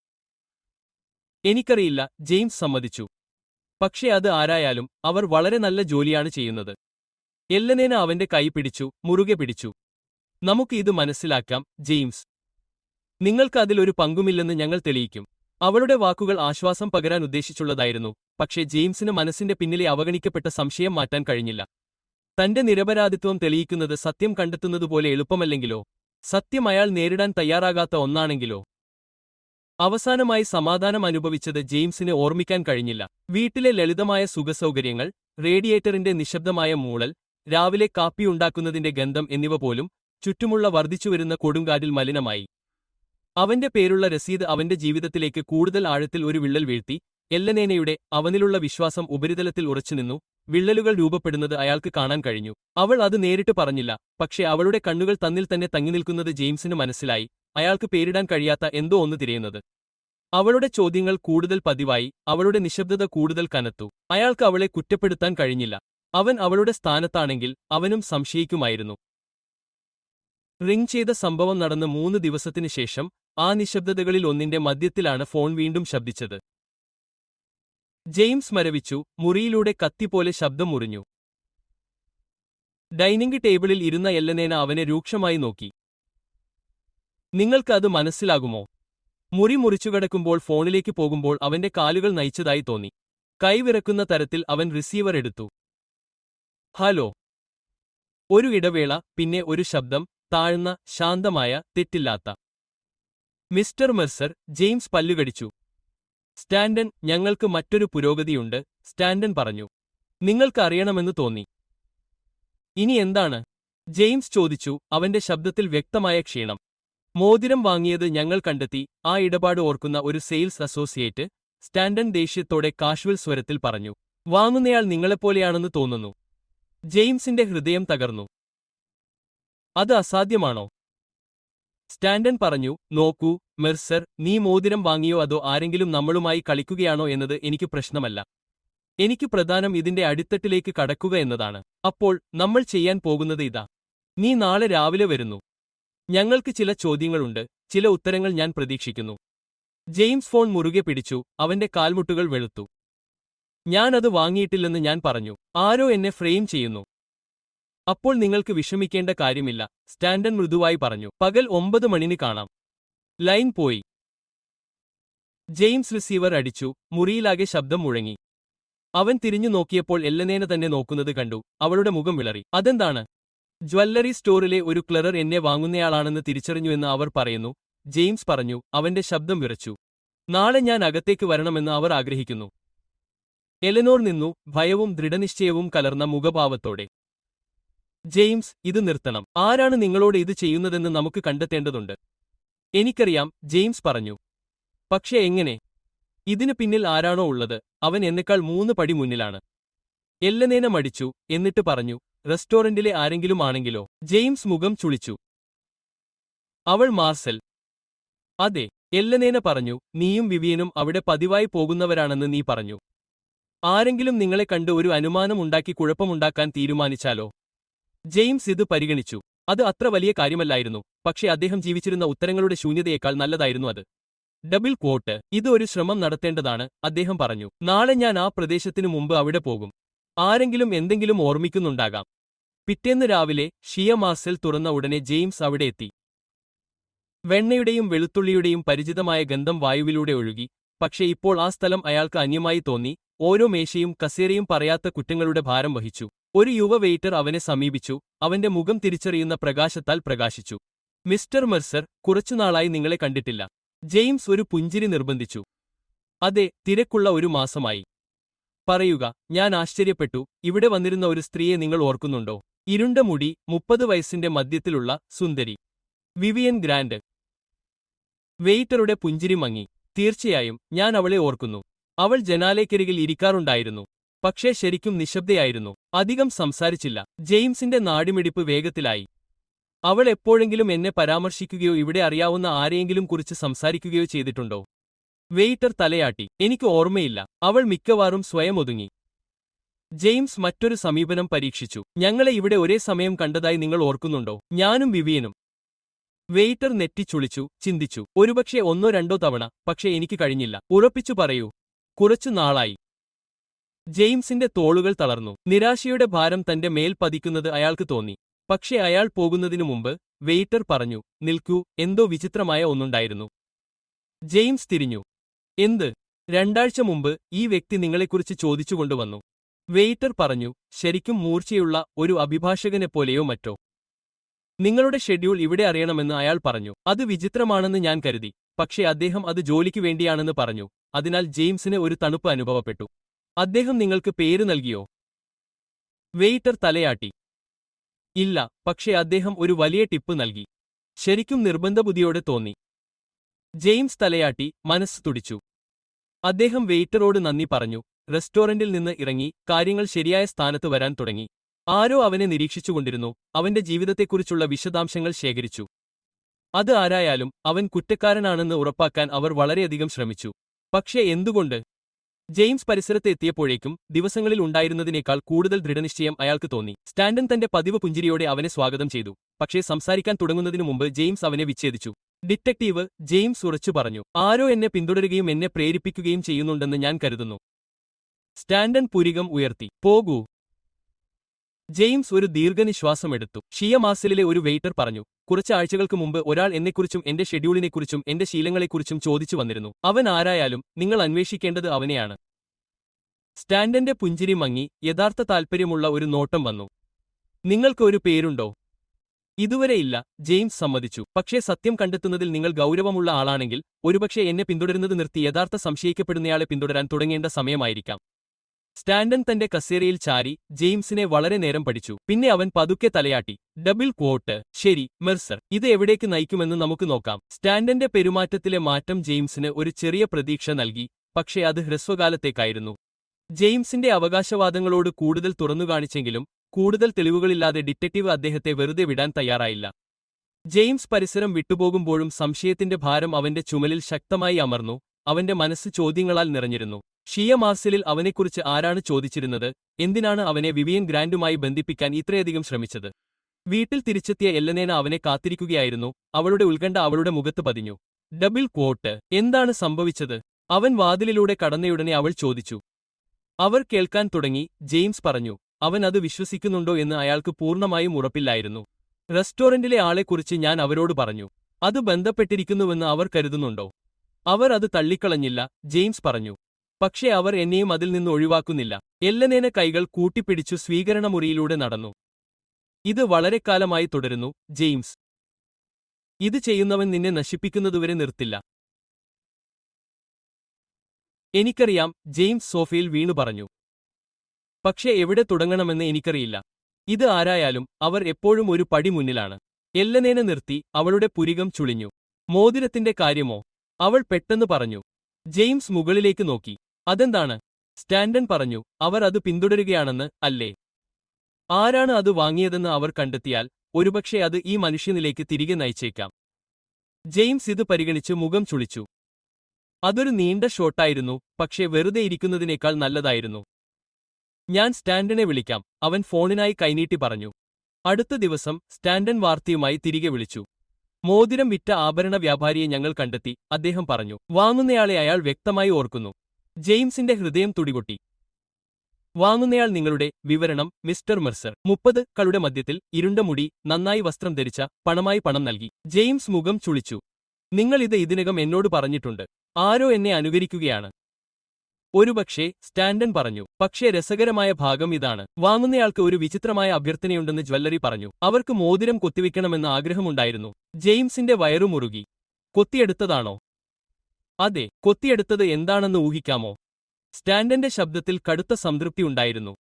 എനിക്കറിയില്ല ജെയിംസ് സമ്മതിച്ചു പക്ഷെ അത് ആരായാലും അവർ വളരെ നല്ല ജോലിയാണ് ചെയ്യുന്നത് എല്ലനേന അവന്റെ കൈ പിടിച്ചു മുറുകെ പിടിച്ചു നമുക്ക് ഇത് മനസ്സിലാക്കാം ജെയിംസ് നിങ്ങൾക്ക് അതിൽ ഒരു പങ്കുമില്ലെന്ന് ഞങ്ങൾ തെളിയിക്കും അവളുടെ വാക്കുകൾ ആശ്വാസം പകരാൻ ഉദ്ദേശിച്ചുള്ളതായിരുന്നു പക്ഷേ ജെയിംസിന് മനസ്സിന്റെ പിന്നിലെ അവഗണിക്കപ്പെട്ട സംശയം മാറ്റാൻ കഴിഞ്ഞില്ല തന്റെ നിരപരാധിത്വം തെളിയിക്കുന്നത് സത്യം കണ്ടെത്തുന്നതുപോലെ എളുപ്പമല്ലെങ്കിലോ സത്യം അയാൾ നേരിടാൻ തയ്യാറാകാത്ത ഒന്നാണെങ്കിലോ അവസാനമായി സമാധാനം അനുഭവിച്ചത് ജെയിംസിന് ഓർമ്മിക്കാൻ കഴിഞ്ഞില്ല വീട്ടിലെ ലളിതമായ സുഖസൗകര്യങ്ങൾ റേഡിയേറ്ററിന്റെ നിശബ്ദമായ മൂളൽ രാവിലെ കാപ്പി ഉണ്ടാക്കുന്നതിന്റെ ഗന്ധം എന്നിവ പോലും ചുറ്റുമുള്ള വർദ്ധിച്ചുവരുന്ന കൊടുങ്കാറ്റിൽ മലിനമായി അവന്റെ പേരുള്ള രസീത് അവന്റെ ജീവിതത്തിലേക്ക് കൂടുതൽ ആഴത്തിൽ ഒരു വിള്ളൽ വീഴ്ത്തി എല്ലനേനയുടെ അവനിലുള്ള വിശ്വാസം ഉപരിതലത്തിൽ ഉറച്ചുനിന്നു വിള്ളലുകൾ രൂപപ്പെടുന്നത് അയാൾക്ക് കാണാൻ കഴിഞ്ഞു അവൾ അത് നേരിട്ട് പറഞ്ഞില്ല പക്ഷേ അവളുടെ കണ്ണുകൾ തന്നിൽ തന്നെ തങ്ങിനിൽക്കുന്നത് ജെയിംസിന് മനസ്സിലായി അയാൾക്ക് പേരിടാൻ കഴിയാത്ത എന്തോ ഒന്ന് തിരയുന്നത് അവളുടെ ചോദ്യങ്ങൾ കൂടുതൽ പതിവായി അവളുടെ നിശബ്ദത കൂടുതൽ കനത്തു അയാൾക്ക് അവളെ കുറ്റപ്പെടുത്താൻ കഴിഞ്ഞില്ല അവൻ അവളുടെ സ്ഥാനത്താണെങ്കിൽ അവനും സംശയിക്കുമായിരുന്നു റിംഗ് ചെയ്ത സംഭവം നടന്ന് മൂന്ന് ദിവസത്തിനു ശേഷം ആ നിശബ്ദതകളിൽ ഒന്നിന്റെ മധ്യത്തിലാണ് ഫോൺ വീണ്ടും ശബ്ദിച്ചത് ജെയിംസ് മരവിച്ചു മുറിയിലൂടെ കത്തിപോലെ ശബ്ദം മുറിഞ്ഞു ഡൈനിംഗ് ടേബിളിൽ ഇരുന്ന എല്ലനേന അവനെ രൂക്ഷമായി നോക്കി നിങ്ങൾക്ക് അത് മനസ്സിലാകുമോ മുറി മുറിച്ചുകടക്കുമ്പോൾ ഫോണിലേക്ക് പോകുമ്പോൾ അവന്റെ കാലുകൾ നയിച്ചതായി തോന്നി കൈവിറക്കുന്ന തരത്തിൽ അവൻ റിസീവർ എടുത്തു ഹലോ ഒരു ഇടവേള പിന്നെ ഒരു ശബ്ദം താഴ്ന്ന ശാന്തമായ തെറ്റില്ലാത്ത മിസ്റ്റർ മെർസർ ജെയിംസ് പല്ലുകടിച്ചു സ്റ്റാൻഡൻ ഞങ്ങൾക്ക് മറ്റൊരു പുരോഗതിയുണ്ട് സ്റ്റാൻഡൻ പറഞ്ഞു നിങ്ങൾക്ക് അറിയണമെന്ന് തോന്നി ഇനി എന്താണ് ജെയിംസ് ചോദിച്ചു അവന്റെ ശബ്ദത്തിൽ വ്യക്തമായ ക്ഷീണം മോതിരം വാങ്ങിയത് ഞങ്ങൾ കണ്ടെത്തി ആ ഇടപാട് ഓർക്കുന്ന ഒരു സെയിൽസ് അസോസിയേറ്റ് സ്റ്റാൻഡൻ ദേഷ്യത്തോടെ കാഷ്വൽ സ്വരത്തിൽ പറഞ്ഞു വാങ്ങുന്നയാൾ നിങ്ങളെപ്പോലെയാണെന്ന് തോന്നുന്നു ജെയിംസിന്റെ ഹൃദയം തകർന്നു അത് അസാധ്യമാണോ സ്റ്റാൻഡൻ പറഞ്ഞു നോക്കൂ മെർസർ നീ മോതിരം വാങ്ങിയോ അതോ ആരെങ്കിലും നമ്മളുമായി കളിക്കുകയാണോ എന്നത് എനിക്ക് പ്രശ്നമല്ല എനിക്ക് പ്രധാനം ഇതിന്റെ അടിത്തട്ടിലേക്ക് കടക്കുക എന്നതാണ് അപ്പോൾ നമ്മൾ ചെയ്യാൻ പോകുന്നത് ഇതാ നീ നാളെ രാവിലെ വരുന്നു ഞങ്ങൾക്ക് ചില ചോദ്യങ്ങളുണ്ട് ചില ഉത്തരങ്ങൾ ഞാൻ പ്രതീക്ഷിക്കുന്നു ജെയിംസ് ഫോൺ മുറുകെ പിടിച്ചു അവന്റെ കാൽമുട്ടുകൾ വെളുത്തു ഞാൻ അത് വാങ്ങിയിട്ടില്ലെന്ന് ഞാൻ പറഞ്ഞു ആരോ എന്നെ ഫ്രെയിം ചെയ്യുന്നു അപ്പോൾ നിങ്ങൾക്ക് വിഷമിക്കേണ്ട കാര്യമില്ല സ്റ്റാൻഡൻ മൃദുവായി പറഞ്ഞു പകൽ ഒമ്പത് മണിന് കാണാം ലൈൻ പോയി ജെയിംസ് റിസീവർ അടിച്ചു മുറിയിലാകെ ശബ്ദം മുഴങ്ങി അവൻ തിരിഞ്ഞു നോക്കിയപ്പോൾ എല്ലനേന തന്നെ നോക്കുന്നത് കണ്ടു അവളുടെ മുഖം വിളറി അതെന്താണ് ജ്വല്ലറി സ്റ്റോറിലെ ഒരു ക്ലറർ എന്നെ വാങ്ങുന്നയാളാണെന്ന് തിരിച്ചറിഞ്ഞുവെന്ന് അവർ പറയുന്നു ജെയിംസ് പറഞ്ഞു അവന്റെ ശബ്ദം വിറച്ചു നാളെ ഞാൻ അകത്തേക്ക് വരണമെന്ന് അവർ ആഗ്രഹിക്കുന്നു എലനോർ നിന്നു ഭയവും ദൃഢനിശ്ചയവും കലർന്ന മുഖഭാവത്തോടെ ജെയിംസ് ഇത് നിർത്തണം ആരാണ് നിങ്ങളോട് ഇത് ചെയ്യുന്നതെന്ന് നമുക്ക് കണ്ടെത്തേണ്ടതുണ്ട് എനിക്കറിയാം ജെയിംസ് പറഞ്ഞു പക്ഷേ എങ്ങനെ ഇതിന് പിന്നിൽ ആരാണോ ഉള്ളത് അവൻ എന്നെക്കാൾ മൂന്ന് പടി മുന്നിലാണ് എല്ലനേന മടിച്ചു എന്നിട്ട് പറഞ്ഞു റെസ്റ്റോറന്റിലെ ആരെങ്കിലും ആണെങ്കിലോ ജെയിംസ് മുഖം ചുളിച്ചു അവൾ മാർസൽ അതെ എല്ലനേന പറഞ്ഞു നീയും വിവിയനും അവിടെ പതിവായി പോകുന്നവരാണെന്ന് നീ പറഞ്ഞു ആരെങ്കിലും നിങ്ങളെ കണ്ട് ഒരു അനുമാനം ഉണ്ടാക്കി കുഴപ്പമുണ്ടാക്കാൻ തീരുമാനിച്ചാലോ ജെയിംസ് ഇത് പരിഗണിച്ചു അത് അത്ര വലിയ കാര്യമല്ലായിരുന്നു പക്ഷേ അദ്ദേഹം ജീവിച്ചിരുന്ന ഉത്തരങ്ങളുടെ ശൂന്യതയേക്കാൾ നല്ലതായിരുന്നു അത് ഡബിൾ ക്വോട്ട് ഇത് ഒരു ശ്രമം നടത്തേണ്ടതാണ് അദ്ദേഹം പറഞ്ഞു നാളെ ഞാൻ ആ പ്രദേശത്തിനു മുമ്പ് അവിടെ പോകും ആരെങ്കിലും എന്തെങ്കിലും ഓർമ്മിക്കുന്നുണ്ടാകാം പിറ്റേന്ന് രാവിലെ ഷിയ മാർസൽ തുറന്ന ഉടനെ ജെയിംസ് അവിടെ എത്തി വെണ്ണയുടെയും വെളുത്തുള്ളിയുടെയും പരിചിതമായ ഗന്ധം വായുവിലൂടെ ഒഴുകി പക്ഷേ ഇപ്പോൾ ആ സ്ഥലം അയാൾക്ക് അന്യമായി തോന്നി ഓരോ മേശയും കസേരയും പറയാത്ത കുറ്റങ്ങളുടെ ഭാരം വഹിച്ചു ഒരു യുവ വെയിറ്റർ അവനെ സമീപിച്ചു അവന്റെ മുഖം തിരിച്ചറിയുന്ന പ്രകാശത്താൽ പ്രകാശിച്ചു മിസ്റ്റർ മെർസർ കുറച്ചുനാളായി നിങ്ങളെ കണ്ടിട്ടില്ല ജെയിംസ് ഒരു പുഞ്ചിരി നിർബന്ധിച്ചു അതെ തിരക്കുള്ള ഒരു മാസമായി പറയുക ഞാൻ ആശ്ചര്യപ്പെട്ടു ഇവിടെ വന്നിരുന്ന ഒരു സ്ത്രീയെ നിങ്ങൾ ഓർക്കുന്നുണ്ടോ ഇരുണ്ട മുടി മുപ്പത് വയസ്സിന്റെ മധ്യത്തിലുള്ള സുന്ദരി വിവിയൻ ഗ്രാൻഡ് വെയിറ്ററുടെ പുഞ്ചിരി മങ്ങി തീർച്ചയായും ഞാൻ അവളെ ഓർക്കുന്നു അവൾ ജനാലയ്ക്കരികിൽ ഇരിക്കാറുണ്ടായിരുന്നു പക്ഷേ ശരിക്കും നിശബ്ദയായിരുന്നു അധികം സംസാരിച്ചില്ല ജെയിംസിന്റെ നാടിമിടിപ്പ് വേഗത്തിലായി അവൾ എപ്പോഴെങ്കിലും എന്നെ പരാമർശിക്കുകയോ ഇവിടെ അറിയാവുന്ന ആരെയെങ്കിലും കുറിച്ച് സംസാരിക്കുകയോ ചെയ്തിട്ടുണ്ടോ വെയിറ്റർ തലയാട്ടി എനിക്ക് ഓർമ്മയില്ല അവൾ മിക്കവാറും സ്വയം ഒതുങ്ങി ജെയിംസ് മറ്റൊരു സമീപനം പരീക്ഷിച്ചു ഞങ്ങളെ ഇവിടെ ഒരേ സമയം കണ്ടതായി നിങ്ങൾ ഓർക്കുന്നുണ്ടോ ഞാനും വിവിയനും വെയിറ്റർ നെറ്റിച്ചുളിച്ചു ചിന്തിച്ചു ഒരുപക്ഷെ ഒന്നോ രണ്ടോ തവണ പക്ഷേ എനിക്ക് കഴിഞ്ഞില്ല ഉറപ്പിച്ചു പറയൂ കുറച്ചു നാളായി ജെയിംസിന്റെ തോളുകൾ തളർന്നു നിരാശയുടെ ഭാരം തന്റെ മേൽ പതിക്കുന്നത് അയാൾക്ക് തോന്നി പക്ഷേ അയാൾ പോകുന്നതിനു മുമ്പ് വെയിറ്റർ പറഞ്ഞു നിൽക്കൂ എന്തോ വിചിത്രമായ ഒന്നുണ്ടായിരുന്നു ജെയിംസ് തിരിഞ്ഞു എന്ത് രണ്ടാഴ്ച മുമ്പ് ഈ വ്യക്തി നിങ്ങളെക്കുറിച്ച് ചോദിച്ചുകൊണ്ടുവന്നു വെയിറ്റർ പറഞ്ഞു ശരിക്കും മൂർച്ചയുള്ള ഒരു അഭിഭാഷകനെപ്പോലെയോ മറ്റോ നിങ്ങളുടെ ഷെഡ്യൂൾ ഇവിടെ അറിയണമെന്ന് അയാൾ പറഞ്ഞു അത് വിചിത്രമാണെന്ന് ഞാൻ കരുതി പക്ഷേ അദ്ദേഹം അത് ജോലിക്ക് വേണ്ടിയാണെന്ന് പറഞ്ഞു അതിനാൽ ജെയിംസിന് ഒരു തണുപ്പ് അനുഭവപ്പെട്ടു അദ്ദേഹം നിങ്ങൾക്ക് പേര് നൽകിയോ വെയിറ്റർ തലയാട്ടി ഇല്ല പക്ഷേ അദ്ദേഹം ഒരു വലിയ ടിപ്പ് നൽകി ശരിക്കും നിർബന്ധബുദ്ധിയോടെ തോന്നി ജെയിംസ് തലയാട്ടി മനസ്സ് തുടിച്ചു അദ്ദേഹം വെയിറ്ററോട് നന്ദി പറഞ്ഞു റെസ്റ്റോറന്റിൽ നിന്ന് ഇറങ്ങി കാര്യങ്ങൾ ശരിയായ സ്ഥാനത്ത് വരാൻ തുടങ്ങി ആരോ അവനെ നിരീക്ഷിച്ചുകൊണ്ടിരുന്നു അവന്റെ ജീവിതത്തെക്കുറിച്ചുള്ള വിശദാംശങ്ങൾ ശേഖരിച്ചു അത് ആരായാലും അവൻ കുറ്റക്കാരനാണെന്ന് ഉറപ്പാക്കാൻ അവർ വളരെയധികം ശ്രമിച്ചു പക്ഷേ എന്തുകൊണ്ട് ജെയിംസ് പരിസരത്ത് എത്തിയപ്പോഴേക്കും ദിവസങ്ങളിൽ ഉണ്ടായിരുന്നതിനേക്കാൾ കൂടുതൽ ദൃഢനിശ്ചയം അയാൾക്ക് തോന്നി സ്റ്റാൻഡൻ തന്റെ പതിവ് പുഞ്ചിരിയോടെ അവനെ സ്വാഗതം ചെയ്തു പക്ഷേ സംസാരിക്കാൻ തുടങ്ങുന്നതിനു മുമ്പ് ജെയിംസ് അവനെ വിച്ഛേദിച്ചു ഡിറ്റക്ടീവ് ജെയിംസ് ഉറച്ചു പറഞ്ഞു ആരോ എന്നെ പിന്തുടരുകയും എന്നെ പ്രേരിപ്പിക്കുകയും ചെയ്യുന്നുണ്ടെന്ന് ഞാൻ കരുതുന്നു സ്റ്റാൻഡൻ പുരികം ഉയർത്തി പോകൂ ജെയിംസ് ഒരു ദീർഘനിശ്വാസമെടുത്തു ഷിയ മാസിലിലെ ഒരു വെയിറ്റർ പറഞ്ഞു കുറച്ച് ആഴ്ചകൾക്ക് മുമ്പ് ഒരാൾ എന്നെക്കുറിച്ചും എന്റെ ഷെഡ്യൂളിനെക്കുറിച്ചും എന്റെ ശീലങ്ങളെക്കുറിച്ചും ചോദിച്ചു വന്നിരുന്നു അവൻ ആരായാലും നിങ്ങൾ അന്വേഷിക്കേണ്ടത് അവനെയാണ് സ്റ്റാൻഡന്റെ പുഞ്ചിരി മങ്ങി യഥാർത്ഥ താൽപ്പര്യമുള്ള ഒരു നോട്ടം വന്നു നിങ്ങൾക്ക് ഒരു പേരുണ്ടോ ഇതുവരെയില്ല ജെയിംസ് സമ്മതിച്ചു പക്ഷേ സത്യം കണ്ടെത്തുന്നതിൽ നിങ്ങൾ ഗൗരവമുള്ള ആളാണെങ്കിൽ ഒരുപക്ഷെ എന്നെ പിന്തുടരുന്നത് നിർത്തി യഥാർത്ഥ സംശയിക്കപ്പെടുന്നയാളെ പിന്തുടരാൻ തുടങ്ങേണ്ട സമയമായിരിക്കാം സ്റ്റാൻഡൻ തന്റെ കസേരയിൽ ചാരി ജെയിംസിനെ വളരെ നേരം പഠിച്ചു പിന്നെ അവൻ പതുക്കെ തലയാട്ടി ഡബിൾ ക്വോട്ട് ശരി മെർസർ ഇത് എവിടേക്ക് നയിക്കുമെന്ന് നമുക്ക് നോക്കാം സ്റ്റാൻഡന്റെ പെരുമാറ്റത്തിലെ മാറ്റം ജെയിംസിന് ഒരു ചെറിയ പ്രതീക്ഷ നൽകി പക്ഷേ അത് ഹ്രസ്വകാലത്തേക്കായിരുന്നു ജെയിംസിന്റെ അവകാശവാദങ്ങളോട് കൂടുതൽ തുറന്നുകാണിച്ചെങ്കിലും കൂടുതൽ തെളിവുകളില്ലാതെ ഡിറ്റക്റ്റീവ് അദ്ദേഹത്തെ വെറുതെ വിടാൻ തയ്യാറായില്ല ജെയിംസ് പരിസരം വിട്ടുപോകുമ്പോഴും സംശയത്തിന്റെ ഭാരം അവന്റെ ചുമലിൽ ശക്തമായി അമർന്നു അവന്റെ മനസ്സ് ചോദ്യങ്ങളാൽ നിറഞ്ഞിരുന്നു ഷിയ മാർസലിൽ അവനെക്കുറിച്ച് ആരാണ് ചോദിച്ചിരുന്നത് എന്തിനാണ് അവനെ വിവിയൻ ഗ്രാൻഡുമായി ബന്ധിപ്പിക്കാൻ ഇത്രയധികം ശ്രമിച്ചത് വീട്ടിൽ തിരിച്ചെത്തിയ എല്ലനേന അവനെ കാത്തിരിക്കുകയായിരുന്നു അവളുടെ ഉത്കണ്ഠ അവളുടെ മുഖത്ത് പതിഞ്ഞു ഡബിൾ ക്വോട്ട് എന്താണ് സംഭവിച്ചത് അവൻ വാതിലിലൂടെ കടന്നയുടനെ അവൾ ചോദിച്ചു അവർ കേൾക്കാൻ തുടങ്ങി ജെയിംസ് പറഞ്ഞു അവൻ അത് വിശ്വസിക്കുന്നുണ്ടോ എന്ന് അയാൾക്ക് പൂർണ്ണമായും ഉറപ്പില്ലായിരുന്നു റെസ്റ്റോറന്റിലെ ആളെക്കുറിച്ച് ഞാൻ അവരോട് പറഞ്ഞു അത് ബന്ധപ്പെട്ടിരിക്കുന്നുവെന്ന് അവർ കരുതുന്നുണ്ടോ അവർ അത് തള്ളിക്കളഞ്ഞില്ല ജെയിംസ് പറഞ്ഞു പക്ഷേ അവർ എന്നെയും അതിൽ നിന്ന് ഒഴിവാക്കുന്നില്ല എല്ലനേന കൈകൾ കൂട്ടിപ്പിടിച്ചു സ്വീകരണമുറിയിലൂടെ നടന്നു ഇത് വളരെക്കാലമായി തുടരുന്നു ജെയിംസ് ഇത് ചെയ്യുന്നവൻ നിന്നെ നശിപ്പിക്കുന്നതുവരെ നിർത്തില്ല എനിക്കറിയാം ജെയിംസ് സോഫയിൽ വീണു പറഞ്ഞു പക്ഷേ എവിടെ തുടങ്ങണമെന്ന് എനിക്കറിയില്ല ഇത് ആരായാലും അവർ എപ്പോഴും ഒരു പടി മുന്നിലാണ് എല്ലനേന നിർത്തി അവളുടെ പുരികം ചുളിഞ്ഞു മോതിരത്തിന്റെ കാര്യമോ അവൾ പെട്ടെന്ന് പറഞ്ഞു ജെയിംസ് മുകളിലേക്ക് നോക്കി അതെന്താണ് സ്റ്റാൻഡൻ പറഞ്ഞു അവർ അത് പിന്തുടരുകയാണെന്ന് അല്ലേ ആരാണ് അത് വാങ്ങിയതെന്ന് അവർ കണ്ടെത്തിയാൽ ഒരുപക്ഷെ അത് ഈ മനുഷ്യനിലേക്ക് തിരികെ നയിച്ചേക്കാം ജെയിംസ് ഇത് പരിഗണിച്ച് മുഖം ചുളിച്ചു അതൊരു നീണ്ട ഷോട്ടായിരുന്നു പക്ഷേ വെറുതെ ഇരിക്കുന്നതിനേക്കാൾ നല്ലതായിരുന്നു ഞാൻ സ്റ്റാൻഡനെ വിളിക്കാം അവൻ ഫോണിനായി കൈനീട്ടി പറഞ്ഞു അടുത്ത ദിവസം സ്റ്റാൻഡൻ വാർത്തയുമായി തിരികെ വിളിച്ചു മോതിരം വിറ്റ ആഭരണ വ്യാപാരിയെ ഞങ്ങൾ കണ്ടെത്തി അദ്ദേഹം പറഞ്ഞു വാങ്ങുന്നയാളെ അയാൾ വ്യക്തമായി ഓർക്കുന്നു ജെയിംസിന്റെ ഹൃദയം തുടികൊട്ടി വാങ്ങുന്നയാൾ നിങ്ങളുടെ വിവരണം മിസ്റ്റർ മെർസർ മുപ്പത് കളുടെ മധ്യത്തിൽ ഇരുണ്ട മുടി നന്നായി വസ്ത്രം ധരിച്ച പണമായി പണം നൽകി ജെയിംസ് മുഖം ചുളിച്ചു നിങ്ങൾ ഇത് ഇതിനകം എന്നോട് പറഞ്ഞിട്ടുണ്ട് ആരോ എന്നെ അനുകരിക്കുകയാണ് ഒരുപക്ഷേ സ്റ്റാൻഡൻ പറഞ്ഞു പക്ഷേ രസകരമായ ഭാഗം ഇതാണ് വാങ്ങുന്നയാൾക്ക് ഒരു വിചിത്രമായ അഭ്യർത്ഥനയുണ്ടെന്ന് ജ്വല്ലറി പറഞ്ഞു അവർക്ക് മോതിരം കൊത്തിവെക്കണമെന്ന് ആഗ്രഹമുണ്ടായിരുന്നു ജെയിംസിന്റെ വയറു മുറുകി കൊത്തിയെടുത്തതാണോ അതെ കൊത്തിയെടുത്തത് എന്താണെന്ന് ഊഹിക്കാമോ സ്റ്റാൻഡന്റെ ശബ്ദത്തിൽ കടുത്ത സംതൃപ്തി ഉണ്ടായിരുന്നു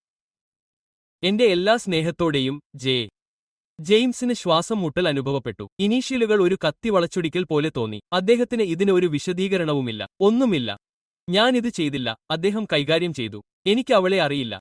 എന്റെ എല്ലാ സ്നേഹത്തോടെയും ജെ ജെയിംസിന് ശ്വാസം മുട്ടൽ അനുഭവപ്പെട്ടു ഇനീഷ്യലുകൾ ഒരു കത്തി വളച്ചൊടിക്കൽ പോലെ തോന്നി അദ്ദേഹത്തിന് ഇതിന് ഒരു വിശദീകരണവുമില്ല ഒന്നുമില്ല ഞാൻ ഇത് ചെയ്തില്ല അദ്ദേഹം കൈകാര്യം ചെയ്തു എനിക്ക് അവളെ അറിയില്ല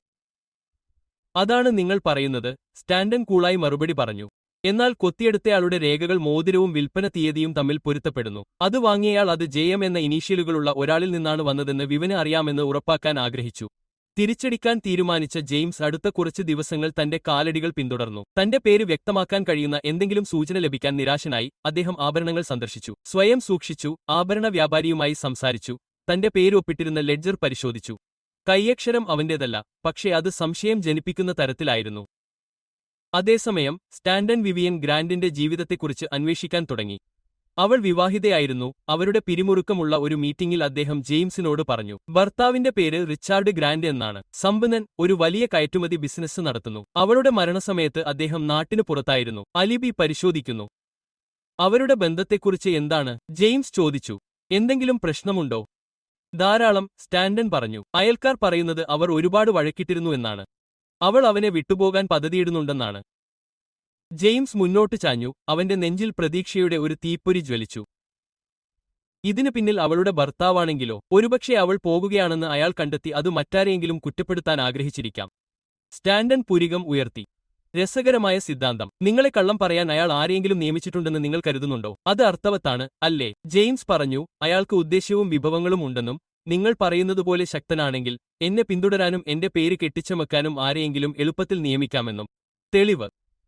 അതാണ് നിങ്ങൾ പറയുന്നത് സ്റ്റാൻഡൻ കൂളായി മറുപടി പറഞ്ഞു എന്നാൽ കൊത്തിയെടുത്തയാളുടെ രേഖകൾ മോതിരവും വിൽപ്പന തീയതിയും തമ്മിൽ പൊരുത്തപ്പെടുന്നു അത് വാങ്ങിയയാൾ അത് ജെയം എന്ന ഇനീഷ്യലുകളുള്ള ഒരാളിൽ നിന്നാണ് വന്നതെന്ന് വിവന് അറിയാമെന്ന് ഉറപ്പാക്കാൻ ആഗ്രഹിച്ചു തിരിച്ചടിക്കാൻ തീരുമാനിച്ച ജെയിംസ് അടുത്ത കുറച്ച് ദിവസങ്ങൾ തന്റെ കാലടികൾ പിന്തുടർന്നു തന്റെ പേര് വ്യക്തമാക്കാൻ കഴിയുന്ന എന്തെങ്കിലും സൂചന ലഭിക്കാൻ നിരാശനായി അദ്ദേഹം ആഭരണങ്ങൾ സന്ദർശിച്ചു സ്വയം സൂക്ഷിച്ചു ആഭരണ വ്യാപാരിയുമായി സംസാരിച്ചു തന്റെ പേര് ഒപ്പിട്ടിരുന്ന ലെഡ്ജർ പരിശോധിച്ചു കൈയക്ഷരം അവന്റേതല്ല പക്ഷേ അത് സംശയം ജനിപ്പിക്കുന്ന തരത്തിലായിരുന്നു അതേസമയം സ്റ്റാൻഡൻ വിവിയൻ ഗ്രാൻഡിന്റെ ജീവിതത്തെക്കുറിച്ച് അന്വേഷിക്കാൻ തുടങ്ങി അവൾ വിവാഹിതയായിരുന്നു അവരുടെ പിരിമുറുക്കമുള്ള ഒരു മീറ്റിംഗിൽ അദ്ദേഹം ജെയിംസിനോട് പറഞ്ഞു ഭർത്താവിന്റെ പേര് റിച്ചാർഡ് ഗ്രാൻഡ് എന്നാണ് സമ്പന്നൻ ഒരു വലിയ കയറ്റുമതി ബിസിനസ് നടത്തുന്നു അവളുടെ മരണസമയത്ത് അദ്ദേഹം നാട്ടിനു പുറത്തായിരുന്നു അലിബി പരിശോധിക്കുന്നു അവരുടെ ബന്ധത്തെക്കുറിച്ച് എന്താണ് ജെയിംസ് ചോദിച്ചു എന്തെങ്കിലും പ്രശ്നമുണ്ടോ ധാരാളം സ്റ്റാൻഡൻ പറഞ്ഞു അയൽക്കാർ പറയുന്നത് അവർ ഒരുപാട് വഴക്കിട്ടിരുന്നു എന്നാണ് അവൾ അവനെ വിട്ടുപോകാൻ പദ്ധതിയിടുന്നുണ്ടെന്നാണ് ജെയിംസ് മുന്നോട്ട് ചാഞ്ഞു അവന്റെ നെഞ്ചിൽ പ്രതീക്ഷയുടെ ഒരു തീപ്പൊരി ജ്വലിച്ചു ഇതിനു പിന്നിൽ അവളുടെ ഭർത്താവാണെങ്കിലോ ഒരുപക്ഷെ അവൾ പോകുകയാണെന്ന് അയാൾ കണ്ടെത്തി അത് മറ്റാരെയെങ്കിലും കുറ്റപ്പെടുത്താൻ ആഗ്രഹിച്ചിരിക്കാം സ്റ്റാൻഡൻ പുരികം ഉയർത്തി രസകരമായ സിദ്ധാന്തം നിങ്ങളെ കള്ളം പറയാൻ അയാൾ ആരെയെങ്കിലും നിയമിച്ചിട്ടുണ്ടെന്ന് നിങ്ങൾ കരുതുന്നുണ്ടോ അത് അർത്ഥവത്താണ് അല്ലേ ജെയിംസ് പറഞ്ഞു അയാൾക്ക് ഉദ്ദേശ്യവും വിഭവങ്ങളും ഉണ്ടെന്നും നിങ്ങൾ പറയുന്നതുപോലെ ശക്തനാണെങ്കിൽ എന്നെ പിന്തുടരാനും എന്റെ പേര് കെട്ടിച്ചമക്കാനും ആരെയെങ്കിലും എളുപ്പത്തിൽ നിയമിക്കാമെന്നും തെളിവ്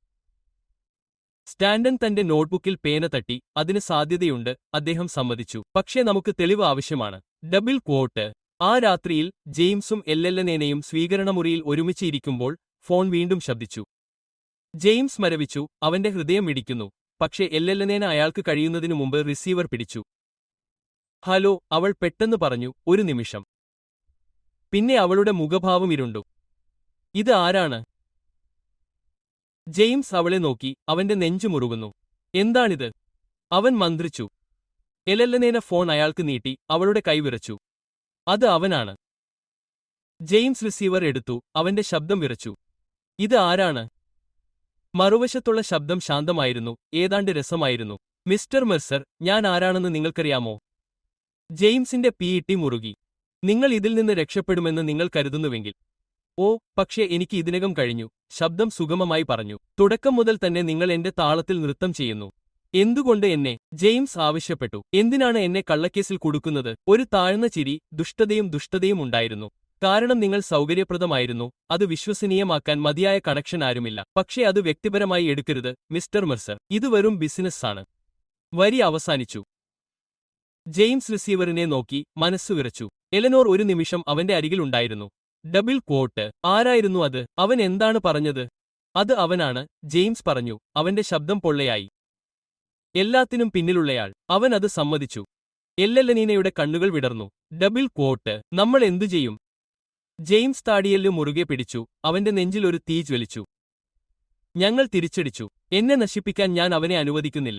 സ്റ്റാൻഡൻ തന്റെ നോട്ട്ബുക്കിൽ പേന തട്ടി അതിന് സാധ്യതയുണ്ട് അദ്ദേഹം സമ്മതിച്ചു പക്ഷേ നമുക്ക് തെളിവ് ആവശ്യമാണ് ഡബിൾ ക്വോട്ട് ആ രാത്രിയിൽ ജെയിംസും എല്ലെല്ലനേനയും സ്വീകരണമുറിയിൽ ഒരുമിച്ച് ഇരിക്കുമ്പോൾ ഫോൺ വീണ്ടും ശബ്ദിച്ചു ജെയിംസ് മരവിച്ചു അവന്റെ ഹൃദയം ഇടിക്കുന്നു പക്ഷേ എല്ലെല്ലനേന അയാൾക്ക് കഴിയുന്നതിനു മുമ്പ് റിസീവർ പിടിച്ചു ഹലോ അവൾ പെട്ടെന്ന് പറഞ്ഞു ഒരു നിമിഷം പിന്നെ അവളുടെ മുഖഭാവം ഇരുണ്ടു ഇത് ആരാണ് ജെയിംസ് അവളെ നോക്കി അവന്റെ നെഞ്ചു മുറുകുന്നു എന്താണിത് അവൻ മന്ത്രിച്ചു എലല്ലനേന ഫോൺ അയാൾക്ക് നീട്ടി അവളുടെ കൈ വിറച്ചു അത് അവനാണ് ജെയിംസ് റിസീവർ എടുത്തു അവന്റെ ശബ്ദം വിറച്ചു ഇത് ആരാണ് മറുവശത്തുള്ള ശബ്ദം ശാന്തമായിരുന്നു ഏതാണ്ട് രസമായിരുന്നു മിസ്റ്റർ മെർസർ ഞാൻ ആരാണെന്ന് നിങ്ങൾക്കറിയാമോ ജെയിംസിന്റെ പീയിട്ടി മുറുകി നിങ്ങൾ ഇതിൽ നിന്ന് രക്ഷപ്പെടുമെന്ന് നിങ്ങൾ കരുതുന്നുവെങ്കിൽ ഓ പക്ഷേ എനിക്ക് ഇതിനകം കഴിഞ്ഞു ശബ്ദം സുഗമമായി പറഞ്ഞു തുടക്കം മുതൽ തന്നെ നിങ്ങൾ എന്റെ താളത്തിൽ നൃത്തം ചെയ്യുന്നു എന്തുകൊണ്ട് എന്നെ ജെയിംസ് ആവശ്യപ്പെട്ടു എന്തിനാണ് എന്നെ കള്ളക്കേസിൽ കൊടുക്കുന്നത് ഒരു താഴ്ന്ന ചിരി ദുഷ്ടതയും ദുഷ്ടതയും ഉണ്ടായിരുന്നു കാരണം നിങ്ങൾ സൗകര്യപ്രദമായിരുന്നു അത് വിശ്വസനീയമാക്കാൻ മതിയായ കണക്ഷൻ ആരുമില്ല പക്ഷേ അത് വ്യക്തിപരമായി എടുക്കരുത് മിസ്റ്റർ മെർസർ ഇത് വെറും ബിസിനസ്സാണ് വരി അവസാനിച്ചു ജെയിംസ് റിസീവറിനെ നോക്കി മനസ്സു വിറച്ചു എലനോർ ഒരു നിമിഷം അവന്റെ അരികിലുണ്ടായിരുന്നു ഡബിൾ ക്വോട്ട് ആരായിരുന്നു അത് അവൻ എന്താണ് പറഞ്ഞത് അത് അവനാണ് ജെയിംസ് പറഞ്ഞു അവന്റെ ശബ്ദം പൊള്ളയായി എല്ലാത്തിനും പിന്നിലുള്ളയാൾ അവൻ അത് സമ്മതിച്ചു എല്ലെല്ലനീനയുടെ കണ്ണുകൾ വിടർന്നു ഡബിൾ ക്വോട്ട് നമ്മൾ എന്തു ചെയ്യും ജെയിംസ് താടിയെല്ലു മുറുകെ പിടിച്ചു അവന്റെ നെഞ്ചിൽ ഒരു തീ ജ്വലിച്ചു ഞങ്ങൾ തിരിച്ചടിച്ചു എന്നെ നശിപ്പിക്കാൻ ഞാൻ അവനെ അനുവദിക്കുന്നില്ല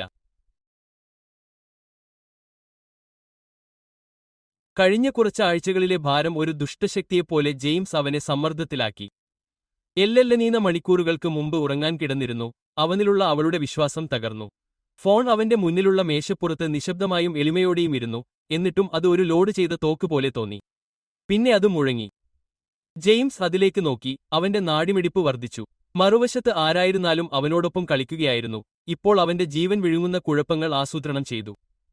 കഴിഞ്ഞ കുറച്ച് ആഴ്ചകളിലെ ഭാരം ഒരു ദുഷ്ടശക്തിയെപ്പോലെ ജെയിംസ് അവനെ സമ്മർദ്ദത്തിലാക്കി എല്ലെല്ലനീന മണിക്കൂറുകൾക്ക് മുമ്പ് ഉറങ്ങാൻ കിടന്നിരുന്നു അവനിലുള്ള അവളുടെ വിശ്വാസം തകർന്നു ഫോൺ അവന്റെ മുന്നിലുള്ള മേശപ്പുറത്ത് നിശബ്ദമായും എളിമയോടെയും ഇരുന്നു എന്നിട്ടും അത് ഒരു ലോഡ് ചെയ്ത തോക്ക് പോലെ തോന്നി പിന്നെ അത് മുഴങ്ങി ജെയിംസ് അതിലേക്ക് നോക്കി അവന്റെ നാടിമിടിപ്പ് വർദ്ധിച്ചു മറുവശത്ത് ആരായിരുന്നാലും അവനോടൊപ്പം കളിക്കുകയായിരുന്നു ഇപ്പോൾ അവന്റെ ജീവൻ വിഴുങ്ങുന്ന കുഴപ്പങ്ങൾ ആസൂത്രണം ചെയ്തു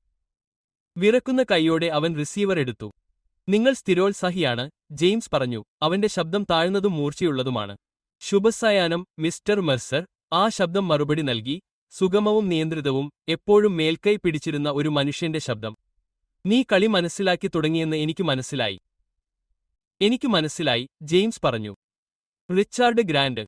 വിറക്കുന്ന കൈയോടെ അവൻ റിസീവർ എടുത്തു നിങ്ങൾ സ്ഥിരോത്സാഹിയാണ് ജെയിംസ് പറഞ്ഞു അവന്റെ ശബ്ദം താഴ്ന്നതും മൂർച്ചയുള്ളതുമാണ് ശുഭസായാനം മിസ്റ്റർ മെർസർ ആ ശബ്ദം മറുപടി നൽകി സുഗമവും നിയന്ത്രിതവും എപ്പോഴും മേൽക്കൈ പിടിച്ചിരുന്ന ഒരു മനുഷ്യന്റെ ശബ്ദം നീ കളി മനസ്സിലാക്കി തുടങ്ങിയെന്ന് എനിക്ക് മനസ്സിലായി എനിക്ക് മനസ്സിലായി ജെയിംസ് പറഞ്ഞു റിച്ചാർഡ് ഗ്രാൻഡ്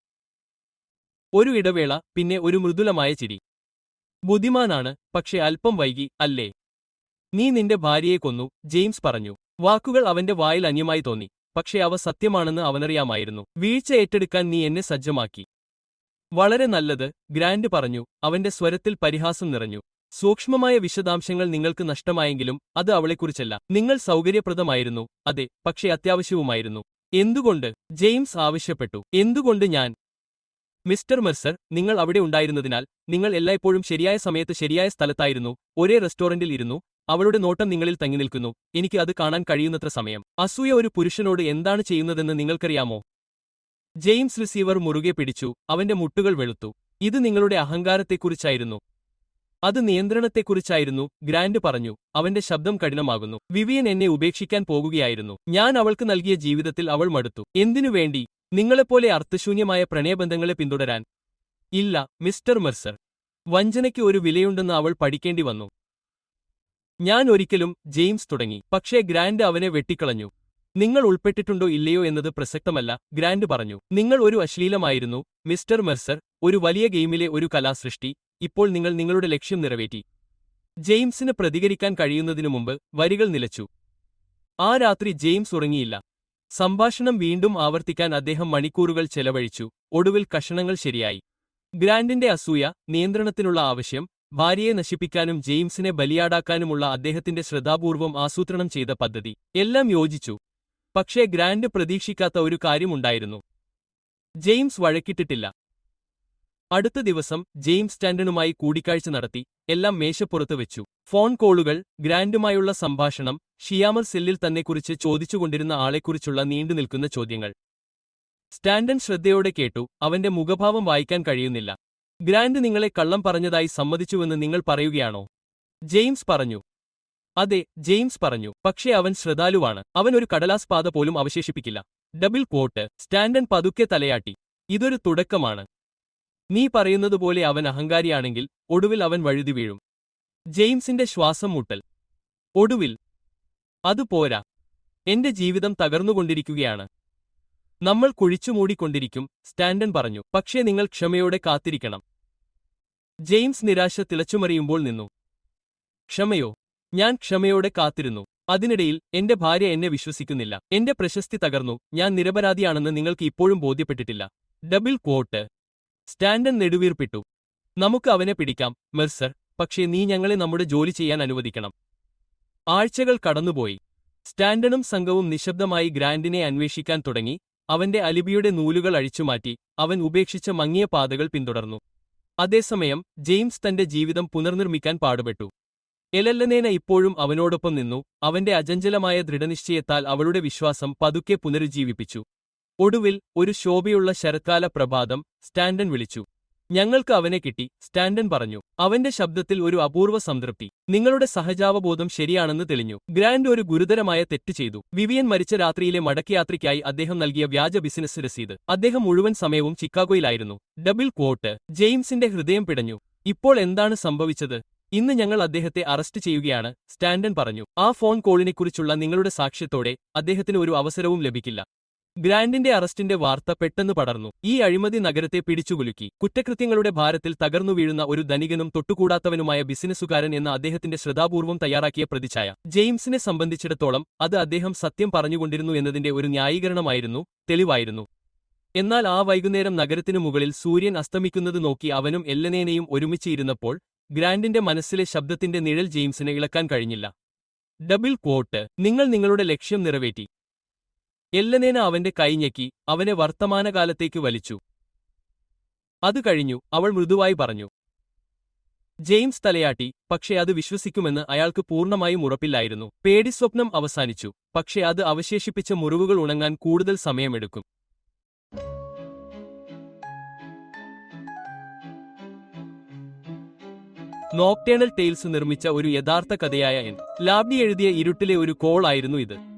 ഒരു ഇടവേള പിന്നെ ഒരു മൃദുലമായ ചിരി ബുദ്ധിമാനാണ് പക്ഷെ അല്പം വൈകി അല്ലേ നീ നിന്റെ ഭാര്യയെ കൊന്നു ജെയിംസ് പറഞ്ഞു വാക്കുകൾ അവന്റെ വായിൽ അന്യമായി തോന്നി പക്ഷെ അവ സത്യമാണെന്ന് അവനറിയാമായിരുന്നു വീഴ്ച ഏറ്റെടുക്കാൻ നീ എന്നെ സജ്ജമാക്കി വളരെ നല്ലത് ഗ്രാൻഡ് പറഞ്ഞു അവന്റെ സ്വരത്തിൽ പരിഹാസം നിറഞ്ഞു സൂക്ഷ്മമായ വിശദാംശങ്ങൾ നിങ്ങൾക്ക് നഷ്ടമായെങ്കിലും അത് അവളെക്കുറിച്ചല്ല നിങ്ങൾ സൗകര്യപ്രദമായിരുന്നു അതെ പക്ഷെ അത്യാവശ്യവുമായിരുന്നു എന്തുകൊണ്ട് ജെയിംസ് ആവശ്യപ്പെട്ടു എന്തുകൊണ്ട് ഞാൻ മിസ്റ്റർ മെർസർ നിങ്ങൾ അവിടെ ഉണ്ടായിരുന്നതിനാൽ നിങ്ങൾ എല്ലായ്പ്പോഴും ശരിയായ സമയത്ത് ശരിയായ സ്ഥലത്തായിരുന്നു ഒരേ റെസ്റ്റോറന്റിൽ ഇരുന്നു അവളുടെ നോട്ടം നിങ്ങളിൽ തങ്ങി നിൽക്കുന്നു എനിക്ക് അത് കാണാൻ കഴിയുന്നത്ര സമയം അസൂയ ഒരു പുരുഷനോട് എന്താണ് ചെയ്യുന്നതെന്ന് നിങ്ങൾക്കറിയാമോ ജെയിംസ് റിസീവർ മുറുകെ പിടിച്ചു അവന്റെ മുട്ടുകൾ വെളുത്തു ഇത് നിങ്ങളുടെ അഹങ്കാരത്തെക്കുറിച്ചായിരുന്നു അത് നിയന്ത്രണത്തെക്കുറിച്ചായിരുന്നു ഗ്രാൻഡ് പറഞ്ഞു അവന്റെ ശബ്ദം കഠിനമാകുന്നു വിവിയൻ എന്നെ ഉപേക്ഷിക്കാൻ പോകുകയായിരുന്നു ഞാൻ അവൾക്ക് നൽകിയ ജീവിതത്തിൽ അവൾ മടുത്തു എന്തിനു വേണ്ടി നിങ്ങളെപ്പോലെ അർത്ഥശൂന്യമായ പ്രണയബന്ധങ്ങളെ പിന്തുടരാൻ ഇല്ല മിസ്റ്റർ മെർസർ വഞ്ചനയ്ക്ക് ഒരു വിലയുണ്ടെന്ന് അവൾ പഠിക്കേണ്ടി വന്നു ഞാൻ ഒരിക്കലും ജെയിംസ് തുടങ്ങി പക്ഷേ ഗ്രാൻഡ് അവനെ വെട്ടിക്കളഞ്ഞു നിങ്ങൾ ഉൾപ്പെട്ടിട്ടുണ്ടോ ഇല്ലയോ എന്നത് പ്രസക്തമല്ല ഗ്രാൻഡ് പറഞ്ഞു നിങ്ങൾ ഒരു അശ്ലീലമായിരുന്നു മിസ്റ്റർ മെർസർ ഒരു വലിയ ഗെയിമിലെ ഒരു കലാസൃഷ്ടി ഇപ്പോൾ നിങ്ങൾ നിങ്ങളുടെ ലക്ഷ്യം നിറവേറ്റി ജെയിംസിന് പ്രതികരിക്കാൻ കഴിയുന്നതിനു മുമ്പ് വരികൾ നിലച്ചു ആ രാത്രി ജെയിംസ് ഉറങ്ങിയില്ല സംഭാഷണം വീണ്ടും ആവർത്തിക്കാൻ അദ്ദേഹം മണിക്കൂറുകൾ ചെലവഴിച്ചു ഒടുവിൽ കഷണങ്ങൾ ശരിയായി ഗ്രാൻഡിന്റെ അസൂയ നിയന്ത്രണത്തിനുള്ള ആവശ്യം ഭാര്യയെ നശിപ്പിക്കാനും ജെയിംസിനെ ബലിയാടാക്കാനുമുള്ള അദ്ദേഹത്തിന്റെ ശ്രദ്ധാപൂർവം ആസൂത്രണം ചെയ്ത പദ്ധതി എല്ലാം യോജിച്ചു പക്ഷേ ഗ്രാൻഡ് പ്രതീക്ഷിക്കാത്ത ഒരു കാര്യമുണ്ടായിരുന്നു ജെയിംസ് വഴക്കിട്ടിട്ടില്ല അടുത്ത ദിവസം ജെയിംസ് സ്റ്റാൻഡനുമായി കൂടിക്കാഴ്ച നടത്തി എല്ലാം മേശപ്പുറത്ത് വെച്ചു ഫോൺ കോളുകൾ ഗ്രാൻഡുമായുള്ള സംഭാഷണം ഷിയാമർ സെല്ലിൽ തന്നെക്കുറിച്ച് ചോദിച്ചുകൊണ്ടിരുന്ന ആളെക്കുറിച്ചുള്ള നീണ്ടുനിൽക്കുന്ന ചോദ്യങ്ങൾ സ്റ്റാൻഡൻ ശ്രദ്ധയോടെ കേട്ടു അവന്റെ മുഖഭാവം വായിക്കാൻ കഴിയുന്നില്ല ഗ്രാൻഡ് നിങ്ങളെ കള്ളം പറഞ്ഞതായി സമ്മതിച്ചുവെന്ന് നിങ്ങൾ പറയുകയാണോ ജെയിംസ് പറഞ്ഞു അതെ ജെയിംസ് പറഞ്ഞു പക്ഷേ അവൻ ശ്രദ്ധാലുവാണ് അവൻ ഒരു കടലാസ് പാത പോലും അവശേഷിപ്പിക്കില്ല ഡബിൾ കോട്ട് സ്റ്റാൻഡൻ പതുക്കെ തലയാട്ടി ഇതൊരു തുടക്കമാണ് നീ പറയുന്നതുപോലെ അവൻ അഹങ്കാരിയാണെങ്കിൽ ഒടുവിൽ അവൻ വഴുതി വീഴും ജെയിംസിന്റെ ശ്വാസം മുട്ടൽ ഒടുവിൽ അത് പോരാ എന്റെ ജീവിതം തകർന്നുകൊണ്ടിരിക്കുകയാണ് നമ്മൾ കുഴിച്ചുമൂടിക്കൊണ്ടിരിക്കും സ്റ്റാൻഡൻ പറഞ്ഞു പക്ഷേ നിങ്ങൾ ക്ഷമയോടെ കാത്തിരിക്കണം ജെയിംസ് നിരാശ തിളച്ചുമറിയുമ്പോൾ നിന്നു ക്ഷമയോ ഞാൻ ക്ഷമയോടെ കാത്തിരുന്നു അതിനിടയിൽ എന്റെ ഭാര്യ എന്നെ വിശ്വസിക്കുന്നില്ല എന്റെ പ്രശസ്തി തകർന്നു ഞാൻ നിരപരാധിയാണെന്ന് നിങ്ങൾക്ക് ഇപ്പോഴും ബോധ്യപ്പെട്ടിട്ടില്ല ഡബിൾ ക്വോട്ട് സ്റ്റാൻഡൻ നെടുവീർപ്പിട്ടു നമുക്ക് അവനെ പിടിക്കാം മെർസർ പക്ഷേ നീ ഞങ്ങളെ നമ്മുടെ ജോലി ചെയ്യാൻ അനുവദിക്കണം ആഴ്ചകൾ കടന്നുപോയി സ്റ്റാൻഡനും സംഘവും നിശബ്ദമായി ഗ്രാൻഡിനെ അന്വേഷിക്കാൻ തുടങ്ങി അവന്റെ അലിബിയുടെ നൂലുകൾ അഴിച്ചുമാറ്റി അവൻ ഉപേക്ഷിച്ച മങ്ങിയ പാതകൾ പിന്തുടർന്നു അതേസമയം ജെയിംസ് തന്റെ ജീവിതം പുനർനിർമ്മിക്കാൻ പാടുപെട്ടു എലല്ലനേന ഇപ്പോഴും അവനോടൊപ്പം നിന്നു അവന്റെ അജഞ്ചലമായ ദൃഢനിശ്ചയത്താൽ അവളുടെ വിശ്വാസം പതുക്കെ പുനരുജ്ജീവിപ്പിച്ചു ഒടുവിൽ ഒരു ശോഭയുള്ള ശരത്കാല പ്രഭാതം സ്റ്റാൻഡൻ വിളിച്ചു ഞങ്ങൾക്ക് അവനെ കിട്ടി സ്റ്റാൻഡൻ പറഞ്ഞു അവന്റെ ശബ്ദത്തിൽ ഒരു അപൂർവ സംതൃപ്തി നിങ്ങളുടെ സഹജാവബോധം ശരിയാണെന്ന് തെളിഞ്ഞു ഗ്രാൻഡ് ഒരു ഗുരുതരമായ തെറ്റ് ചെയ്തു വിവിയൻ മരിച്ച രാത്രിയിലെ മടക്കയാത്രയ്ക്കായി അദ്ദേഹം നൽകിയ വ്യാജ ബിസിനസ് രസീത് അദ്ദേഹം മുഴുവൻ സമയവും ചിക്കാഗോയിലായിരുന്നു ഡബിൾ ക്വോട്ട് ജെയിംസിന്റെ ഹൃദയം പിടഞ്ഞു ഇപ്പോൾ എന്താണ് സംഭവിച്ചത് ഇന്ന് ഞങ്ങൾ അദ്ദേഹത്തെ അറസ്റ്റ് ചെയ്യുകയാണ് സ്റ്റാൻഡൻ പറഞ്ഞു ആ ഫോൺ കോളിനെക്കുറിച്ചുള്ള നിങ്ങളുടെ സാക്ഷ്യത്തോടെ അദ്ദേഹത്തിന് ഒരു അവസരവും ലഭിക്കില്ല ഗ്രാൻഡിന്റെ അറസ്റ്റിന്റെ വാർത്ത പെട്ടെന്ന് പടർന്നു ഈ അഴിമതി നഗരത്തെ പിടിച്ചുകുലുക്കി കുറ്റകൃത്യങ്ങളുടെ ഭാരത്തിൽ തകർന്നു വീഴുന്ന ഒരു ധനികനും തൊട്ടുകൂടാത്തവനുമായ ബിസിനസ്സുകാരൻ എന്ന അദ്ദേഹത്തിന്റെ ശ്രദ്ധാപൂർവം തയ്യാറാക്കിയ പ്രതിച്ഛായ ജെയിംസിനെ സംബന്ധിച്ചിടത്തോളം അത് അദ്ദേഹം സത്യം പറഞ്ഞുകൊണ്ടിരുന്നു എന്നതിന്റെ ഒരു ന്യായീകരണമായിരുന്നു തെളിവായിരുന്നു എന്നാൽ ആ വൈകുന്നേരം നഗരത്തിനു മുകളിൽ സൂര്യൻ അസ്തമിക്കുന്നത് നോക്കി അവനും എല്ലനേനെയും ഒരുമിച്ചിരുന്നപ്പോൾ ഗ്രാൻഡിന്റെ മനസ്സിലെ ശബ്ദത്തിന്റെ നിഴൽ ജെയിംസിനെ ഇളക്കാൻ കഴിഞ്ഞില്ല ഡബിൾ ക്വോട്ട് നിങ്ങൾ നിങ്ങളുടെ ലക്ഷ്യം നിറവേറ്റി എല്ലനേന അവന്റെ കൈഞ്ഞെക്കി അവനെ വർത്തമാനകാലത്തേക്ക് വലിച്ചു അത് കഴിഞ്ഞു അവൾ മൃദുവായി പറഞ്ഞു ജെയിംസ് തലയാട്ടി പക്ഷേ അത് വിശ്വസിക്കുമെന്ന് അയാൾക്ക് പൂർണ്ണമായും ഉറപ്പില്ലായിരുന്നു പേടിസ്വപ്നം അവസാനിച്ചു പക്ഷേ അത് അവശേഷിപ്പിച്ച മുറിവുകൾ ഉണങ്ങാൻ കൂടുതൽ സമയമെടുക്കും നോക്ടേണൽ ടെയിൽസ് നിർമ്മിച്ച ഒരു യഥാർത്ഥ കഥയായ എൻ ലാബ്ഡി എഴുതിയ ഇരുട്ടിലെ ഒരു കോൾ ആയിരുന്നു ഇത്